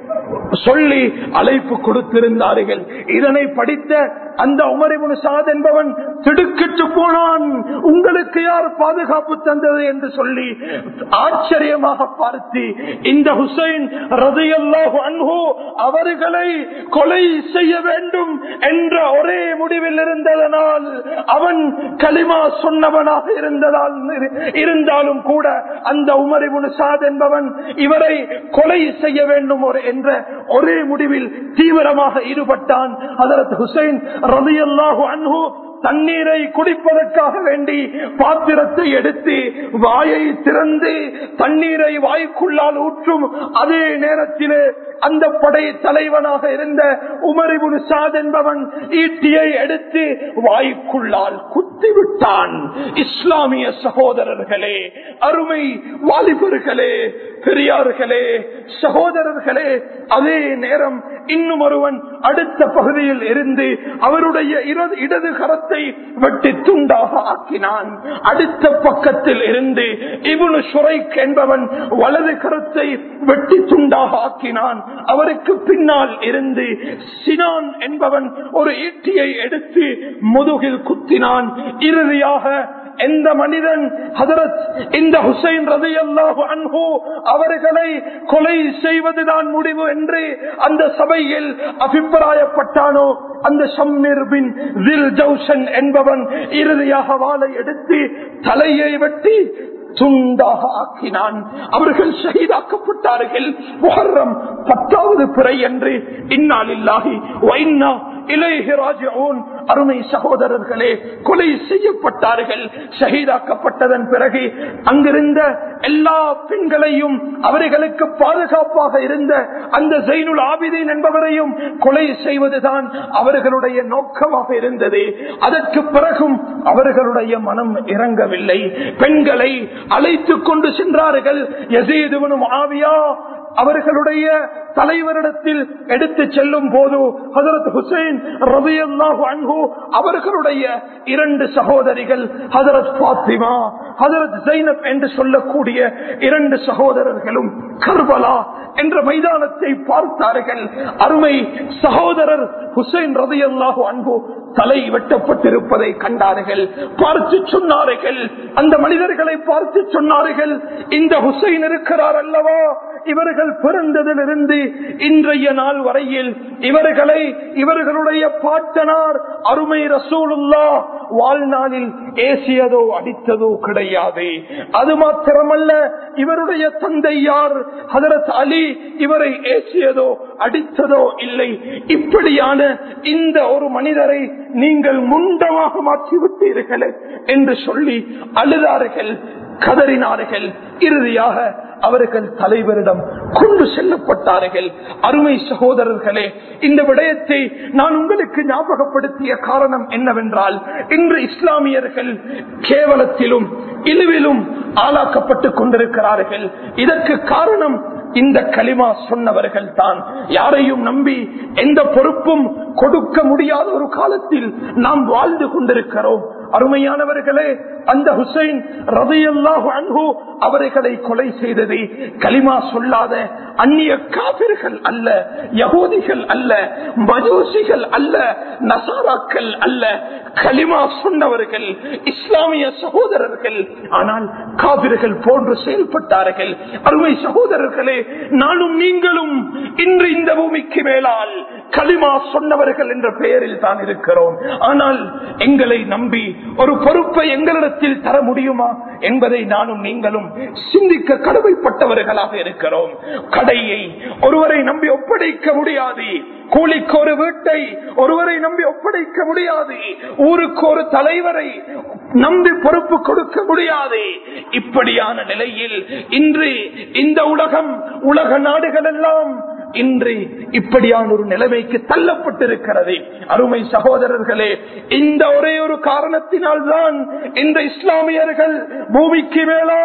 S1: சொல்லி அழைப்பு கொடுத்திருந்தார்கள் இதனை படித்த அந்த உமரிமுனு சாத் என்பவன் திடுக்கிட்டு போனான் உங்களுக்கு யார் பாதுகாப்பு தந்தது என்று சொல்லி ஆச்சரியமாக பார்த்து இந்த ஹுசைன் ரதையல்லாஹு அன்ஹு அவர்களை கொலை செய்ய வேண்டும் என்ற ஒரே முடிவில் இருந்ததனால் அவன் களிமா சொன்னவனாக இருந்ததால் இருந்தாலும் கூட அந்த உமரிமுனு சாத் என்பவன் இவரை கொலை செய்ய வேண்டும் ஒரு- என்ற ஒரே முடிவில் தீவிரமாக ஈடுபட்டான் அதற்கு ஹுசைன் ரதியல்லாஹு அன்ஹு தண்ணீரை குடிப்பதற்காக வேண்டி பாத்திரத்தை எடுத்து வாயை திறந்து தண்ணீரை வாய்க்குள்ளால் ஊற்றும் அதே நேரத்திலே அந்த படை தலைவனாக இருந்த உமரிபுன் சாத் என்பவன் ஈட்டியை எடுத்து வாய்க்குள்ளால் குத்திவிட்டான் இஸ்லாமிய சகோதரர்களே அருமை வாலிபர்களே பெரியார்களே சகோதரர்களே அதே நேரம் இன்னும் ஒருவன் அடுத்த பகுதியில் இருந்து அவருடைய இர- இடது கரத்தை வெட்டி துண்டாக ஆக்கினான் அடுத்த பக்கத்தில் இருந்து இவனு சுரைக் என்பவன் வலது கரத்தை வெட்டி துண்டாக ஆக்கினான் அவருக்கு பின்னால் இருந்து சினான் என்பவன் ஒரு ஈட்டியை எடுத்து முதுகில் குத்தினான் இறுதியாக எந்த மனிதன் ஹதரத் இந்த ஹுசைன் ரதி அன்ஹு அவர்களை கொலை செய்வதுதான் முடிவு என்று அந்த சபையில் அபிப்பிராயப்பட்டானோ அந்த ஷம்மீர் பின் தில் ஜவுசன் என்பவன் இறுதியாக வாளை எடுத்து தலையை வெட்டி துண்டாக ஆக்கினான் அவர்கள் ஷஹீதாக்கப்பட்டார்கள் முஹர்ரம் பத்தாவது பிறை என்று இந்நாளில்லாகி வைன்னா இளைய ராஜோன் அருமை சகோதரர்களே கொலை செய்யப்பட்டார்கள் ஷஹீதாக்கப்பட்டதன் பிறகு அங்கிருந்த எல்லா பெண்களையும் அவர்களுக்கு பாதுகாப்பாக இருந்த அந்த ஜெயினுல் ஆபிதீன் என்பவரையும் கொலை செய்வதுதான் அவர்களுடைய நோக்கமாக இருந்தது அதற்கு பிறகும் அவர்களுடைய மனம் இறங்கவில்லை பெண்களை அழைத்துக் கொண்டு சென்றார்கள் யசீதுவனும் ஆவியா அவர்களுடைய தலைவரிடத்தில் எடுத்து செல்லும் போது ஹசரத் ஹுசைன் ரபியல்லாஹு அன்ஹு அவர்களுடைய இரண்டு சகோதரிகள் ஹசரத் பாத்திமா ஹசரத் ஜைனப் என்று சொல்லக்கூடிய இரண்டு சகோதரர்களும் கர்பலா என்ற மைதானத்தை பார்த்தார்கள் அருமை சகோதரர் ஹுசைன் ரபியல்லாஹு அன்ஹு தலை வெட்டப்பட்டிருப்பதை கண்டார்கள் பார்த்து சொன்னார்கள் அந்த மனிதர்களை பார்த்து சொன்னார்கள் இந்த ஹுசைன் இருக்கிறார் அல்லவா இவர்கள் பிறந்ததிலிருந்து இன்றைய நாள் வரையில் இவர்களை இவர்களுடைய பாட்டனார் அருமை ரசூலுல்லா வாழ்நாளில் ஏசியதோ அடித்ததோ கிடையாது அது மாத்திரமல்ல இவருடைய தந்தை யார் ஹதரத் அலி இவரை ஏசியதோ அடித்ததோ இல்லை இப்படியான இந்த ஒரு மனிதரை நீங்கள் முண்டமாக மாற்றிவிட்டீர்கள் என்று சொல்லி அழுதார்கள் கதறினார்கள் இறுதியாக அவர்கள் தலைவரிடம் கொண்டு செல்லப்பட்டார்கள் அருமை சகோதரர்களே இந்த விடயத்தை நான் உங்களுக்கு ஞாபகப்படுத்திய காரணம் என்னவென்றால் இன்று இஸ்லாமியர்கள் கேவலத்திலும் இழிவிலும் ஆளாக்கப்பட்டுக் கொண்டிருக்கிறார்கள் இதற்கு காரணம் இந்த களிமா சொன்னவர்கள் தான் யாரையும் நம்பி எந்த பொறுப்பும் கொடுக்க முடியாத ஒரு காலத்தில் நாம் வாழ்ந்து கொண்டிருக்கிறோம் அருமையானவர்களே அந்த ஹுசைன் ரதையல்லாஹு அன்ஹு அவர்களை கொலை செய்தது களிமா சொல்லாத அந்நிய காபிர்கள் அல்ல யகூதிகள் அல்ல மஜூசிகள் அல்ல நசாராக்கள் அல்ல களிமா சொன்னவர்கள் இஸ்லாமிய சகோதரர்கள் ஆனால் காபிர்கள் போன்று செயல்பட்டார்கள் அருமை சகோதரர்களே நானும் நீங்களும் இன்று இந்த பூமிக்கு மேலால் களிமா சொன்னவர்கள் என்ற பெயரில் தான் இருக்கிறோம் ஆனால் எங்களை நம்பி ஒரு பொறுப்பை எங்களிடத்தில் தர முடியுமா என்பதை நானும் நீங்களும் சிந்திக்க கடமைப்பட்டவர்களாக இருக்கிறோம் கடையை ஒருவரை நம்பி ஒப்படைக்க முடியாது கூலிக்கு ஒரு வீட்டை ஒருவரை நம்பி ஒப்படைக்க முடியாது ஊருக்கு ஒரு தலைவரை நம்பி பொறுப்பு கொடுக்க முடியாது இப்படியான நிலையில் இன்று இந்த உலகம் உலக நாடுகள் எல்லாம் இன்று இப்படியான ஒரு நிலைமைக்கு தள்ளப்பட்டிருக்கிறது அருமை சகோதரர்களே இந்த ஒரே ஒரு காரணத்தினால் தான் இந்த இஸ்லாமியர்கள் பூமிக்கு மேலால்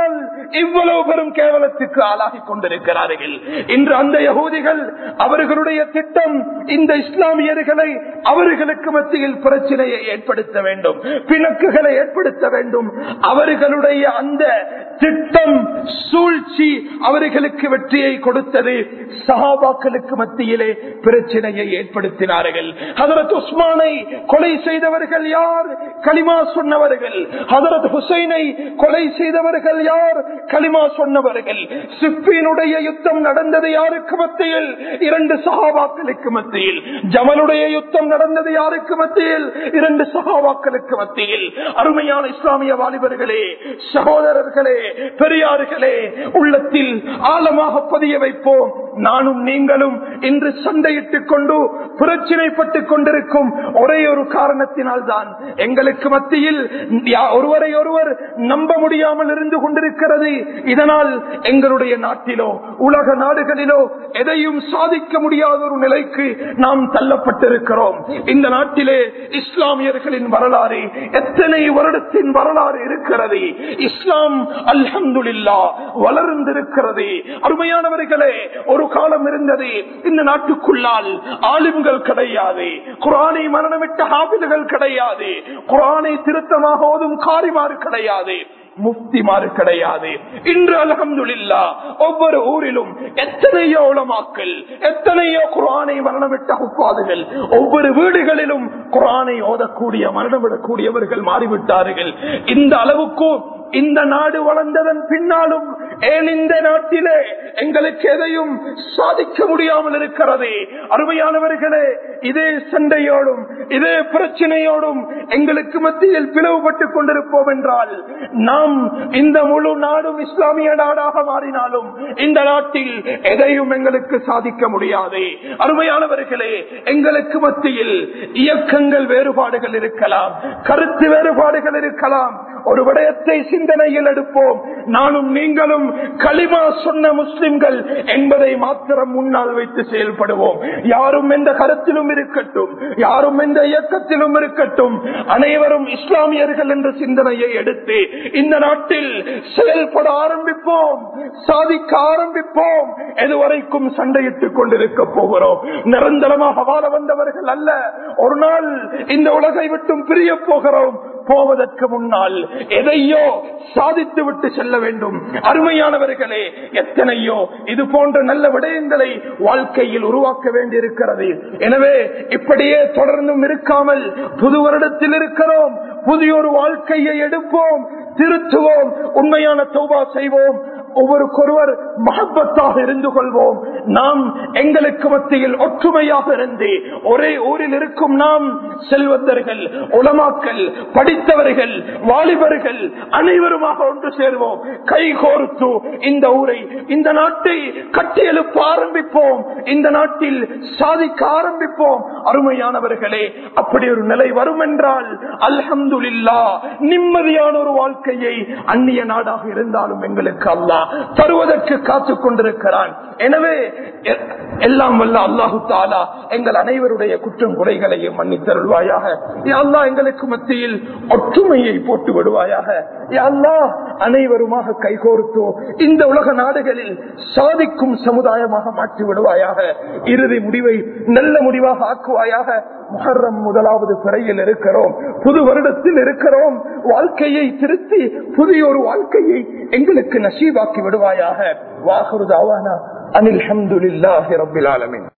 S1: இவ்வளவு பெரும் கேவலத்துக்கு ஆளாகி கொண்டிருக்கிறார்கள் இன்று அந்த யகூதிகள் அவர்களுடைய திட்டம் இந்த இஸ்லாமியர்களை அவர்களுக்கு மத்தியில் பிரச்சனையை ஏற்படுத்த வேண்டும் பிணக்குகளை ஏற்படுத்த வேண்டும் அவர்களுடைய அந்த திட்டம் சூழ்ச்சி அவர்களுக்கு வெற்றியை கொடுத்தது சஹாபாக்களுக்கு மத்தியிலே பிரச்சனையை ஏற்படுத்தினார்கள் ஹதரத் உஸ்மானை கொலை செய்தவர்கள் யார் களிமா சொன்னவர்கள் ஹதரத் ஹுசைனை கொலை செய்தவர்கள் யார் களிமா சொன்னவர்கள் சிப்பினுடைய யுத்தம் நடந்தது யாருக்கு மத்தியில் இரண்டு சகாபாக்களுக்கு மத்தியில் ஜமலுடைய யுத்தம் நடந்தது யாருக்கு மத்தியில் இரண்டு சகாபாக்களுக்கு மத்தியில் அருமையான இஸ்லாமிய வாலிபர்களே சகோதரர்களே பெரியார்களே உள்ளத்தில் ஆழமாக பதிய வைப்போம் நானும் நீங்களும் இன்று சண்டையிட்டுக் கொண்டு பிரச்சினைப்பட்டுக் கொண்டிருக்கும் ஒரே ஒரு காரணத்தினால் தான் எங்களுக்கு மத்தியில் யா- ஒருவரை ஒருவர் நம்ப முடியாமல் இருந்து கொண்டிருக்கிறது இதனால் எங்களுடைய நாட்டிலோ உலக நாடுகளிலோ எதையும் சாதிக்க முடியாத ஒரு நிலைக்கு நாம் தள்ளப்பட்டிருக்கிறோம் இந்த நாட்டிலே இஸ்லாமியர்களின் வரலாறு எத்தனை வருடத்தின் வரலாறு இருக்கிறது இஸ்லாம் அல்ஹம்துலில்லா வளர்ந்திருக்கிறது அருமையானவர்களே ஒரு காலம் இருந்தது இந்த நாட்டுக்குள்ளால் ஆலிம்கள் கிடையாது குரானை மரணமிட்ட ஹாபில்கள் கிடையாது குரானை திருத்தமாக ஓதும் காரிமாறு கிடையாது முஃப்திமாறு கிடையாது இன்று அலகம்துல்லா ஒவ்வொரு ஊரிலும் எத்தனையோ உலமாக்கள் எத்தனையோ குரானை மரணமிட்ட உப்பாதுகள் ஒவ்வொரு வீடுகளிலும் குரானை ஓதக்கூடிய மரணமிடக்கூடியவர்கள் மாறிவிட்டார்கள் இந்த அளவுக்கு இந்த நாடு வளர்ந்ததன் பின்னாலும் ஏன் இந்த நாட்டிலே எங்களுக்கு எதையும் சாதிக்க முடியாமல் இருக்கிறது அருமையானவர்களே இதே சண்டையோடும் இதே பிரச்சனையோடும் எங்களுக்கு மத்தியில் பிளவுபட்டுக் கொண்டிருப்போம் என்றால் நாம் இந்த முழு நாடும் இஸ்லாமிய நாடாக மாறினாலும் இந்த நாட்டில் எதையும் எங்களுக்கு சாதிக்க முடியாது அருமையானவர்களே எங்களுக்கு மத்தியில் இயக்கங்கள் வேறுபாடுகள் இருக்கலாம் கருத்து வேறுபாடுகள் இருக்கலாம் ஒரு விடயத்தை சிந்தனையில் எடுப்போம் நானும் நீங்களும் களிமா சொன்ன முஸ்லிம்கள் என்பதை மாத்திரம் முன்னால் வைத்து செயல்படுவோம் யாரும் எந்த கருத்திலும் இருக்கட்டும் யாரும் எந்த இயக்கத்திலும் இருக்கட்டும் அனைவரும் இஸ்லாமியர்கள் என்ற சிந்தனையை எடுத்து இந்த நாட்டில் செயல்பட ஆரம்பிப்போம் சாதிக்க ஆரம்பிப்போம் எதுவரைக்கும் சண்டையிட்டுக் கொண்டிருக்க போகிறோம் நிரந்தரமாக வாழ வந்தவர்கள் அல்ல ஒரு நாள் இந்த உலகை விட்டும் பிரிய போகிறோம் போவதற்கு முன்னால் எதையோ சாதித்து விட்டு செல்ல வேண்டும் அருமையானவர்களே எத்தனையோ இது போன்ற நல்ல விடயங்களை வாழ்க்கையில் உருவாக்க வேண்டியிருக்கிறது எனவே இப்படியே தொடர்ந்தும் இருக்காமல் புது வருடத்தில் இருக்கிறோம் புதிய ஒரு வாழ்க்கையை எடுப்போம் திருத்துவோம் உண்மையான தௌபா செய்வோம் ஒவ்வொருக்கொருவர் மகப்பத்தாக இருந்து கொள்வோம் நாம் எங்களுக்கு மத்தியில் ஒற்றுமையாக இருந்து ஒரே ஊரில் இருக்கும் நாம் செல்வந்தர்கள் உளமாக்கல் படித்தவர்கள் வாலிபர்கள் அனைவருமாக ஒன்று சேர்வோம் கை கோர்த்து இந்த ஊரை இந்த நாட்டை கட்டியெழுப்ப ஆரம்பிப்போம் இந்த நாட்டில் சாதிக்க ஆரம்பிப்போம் அருமையானவர்களே அப்படி ஒரு நிலை வரும் என்றால் அல்ஹம்துலில்லா நிம்மதியான ஒரு வாழ்க்கையை அந்நிய நாடாக இருந்தாலும் எங்களுக்கு அல்லா தருவதற்கு காத்துக் கொண்டிருக்கிறான் எனவே எ- எல்லாம் வல்ல அல்லாஹு தாலா எங்கள் அனைவருடைய குற்றம் குறைகளையும் மன்னித்தருள்வாயாக யா அல்லாஹ் எங்களுக்கு மத்தியில் ஒற்றுமையை போட்டு விடுவாயாக யா அல்லாஹ் அனைவருமாக கைகோர்த்தோ இந்த உலக நாடுகளில் சாதிக்கும் சமுதாயமாக மாற்றி விடுவாயாக இறுதி முடிவை நல்ல முடிவாக ஆக்குவாயாக முஹர்ரம் முதலாவது பிறையில் இருக்கிறோம் புது வருடத்தில் இருக்கிறோம் வாழ்க்கையை திருத்தி புதிய ஒரு வாழ்க்கையை எங்களுக்கு நசீவாக்கி விடுவாயாக வாகுருதாவானா அனில் அஹமதுல்லாஹி ரபில் ஆலமின்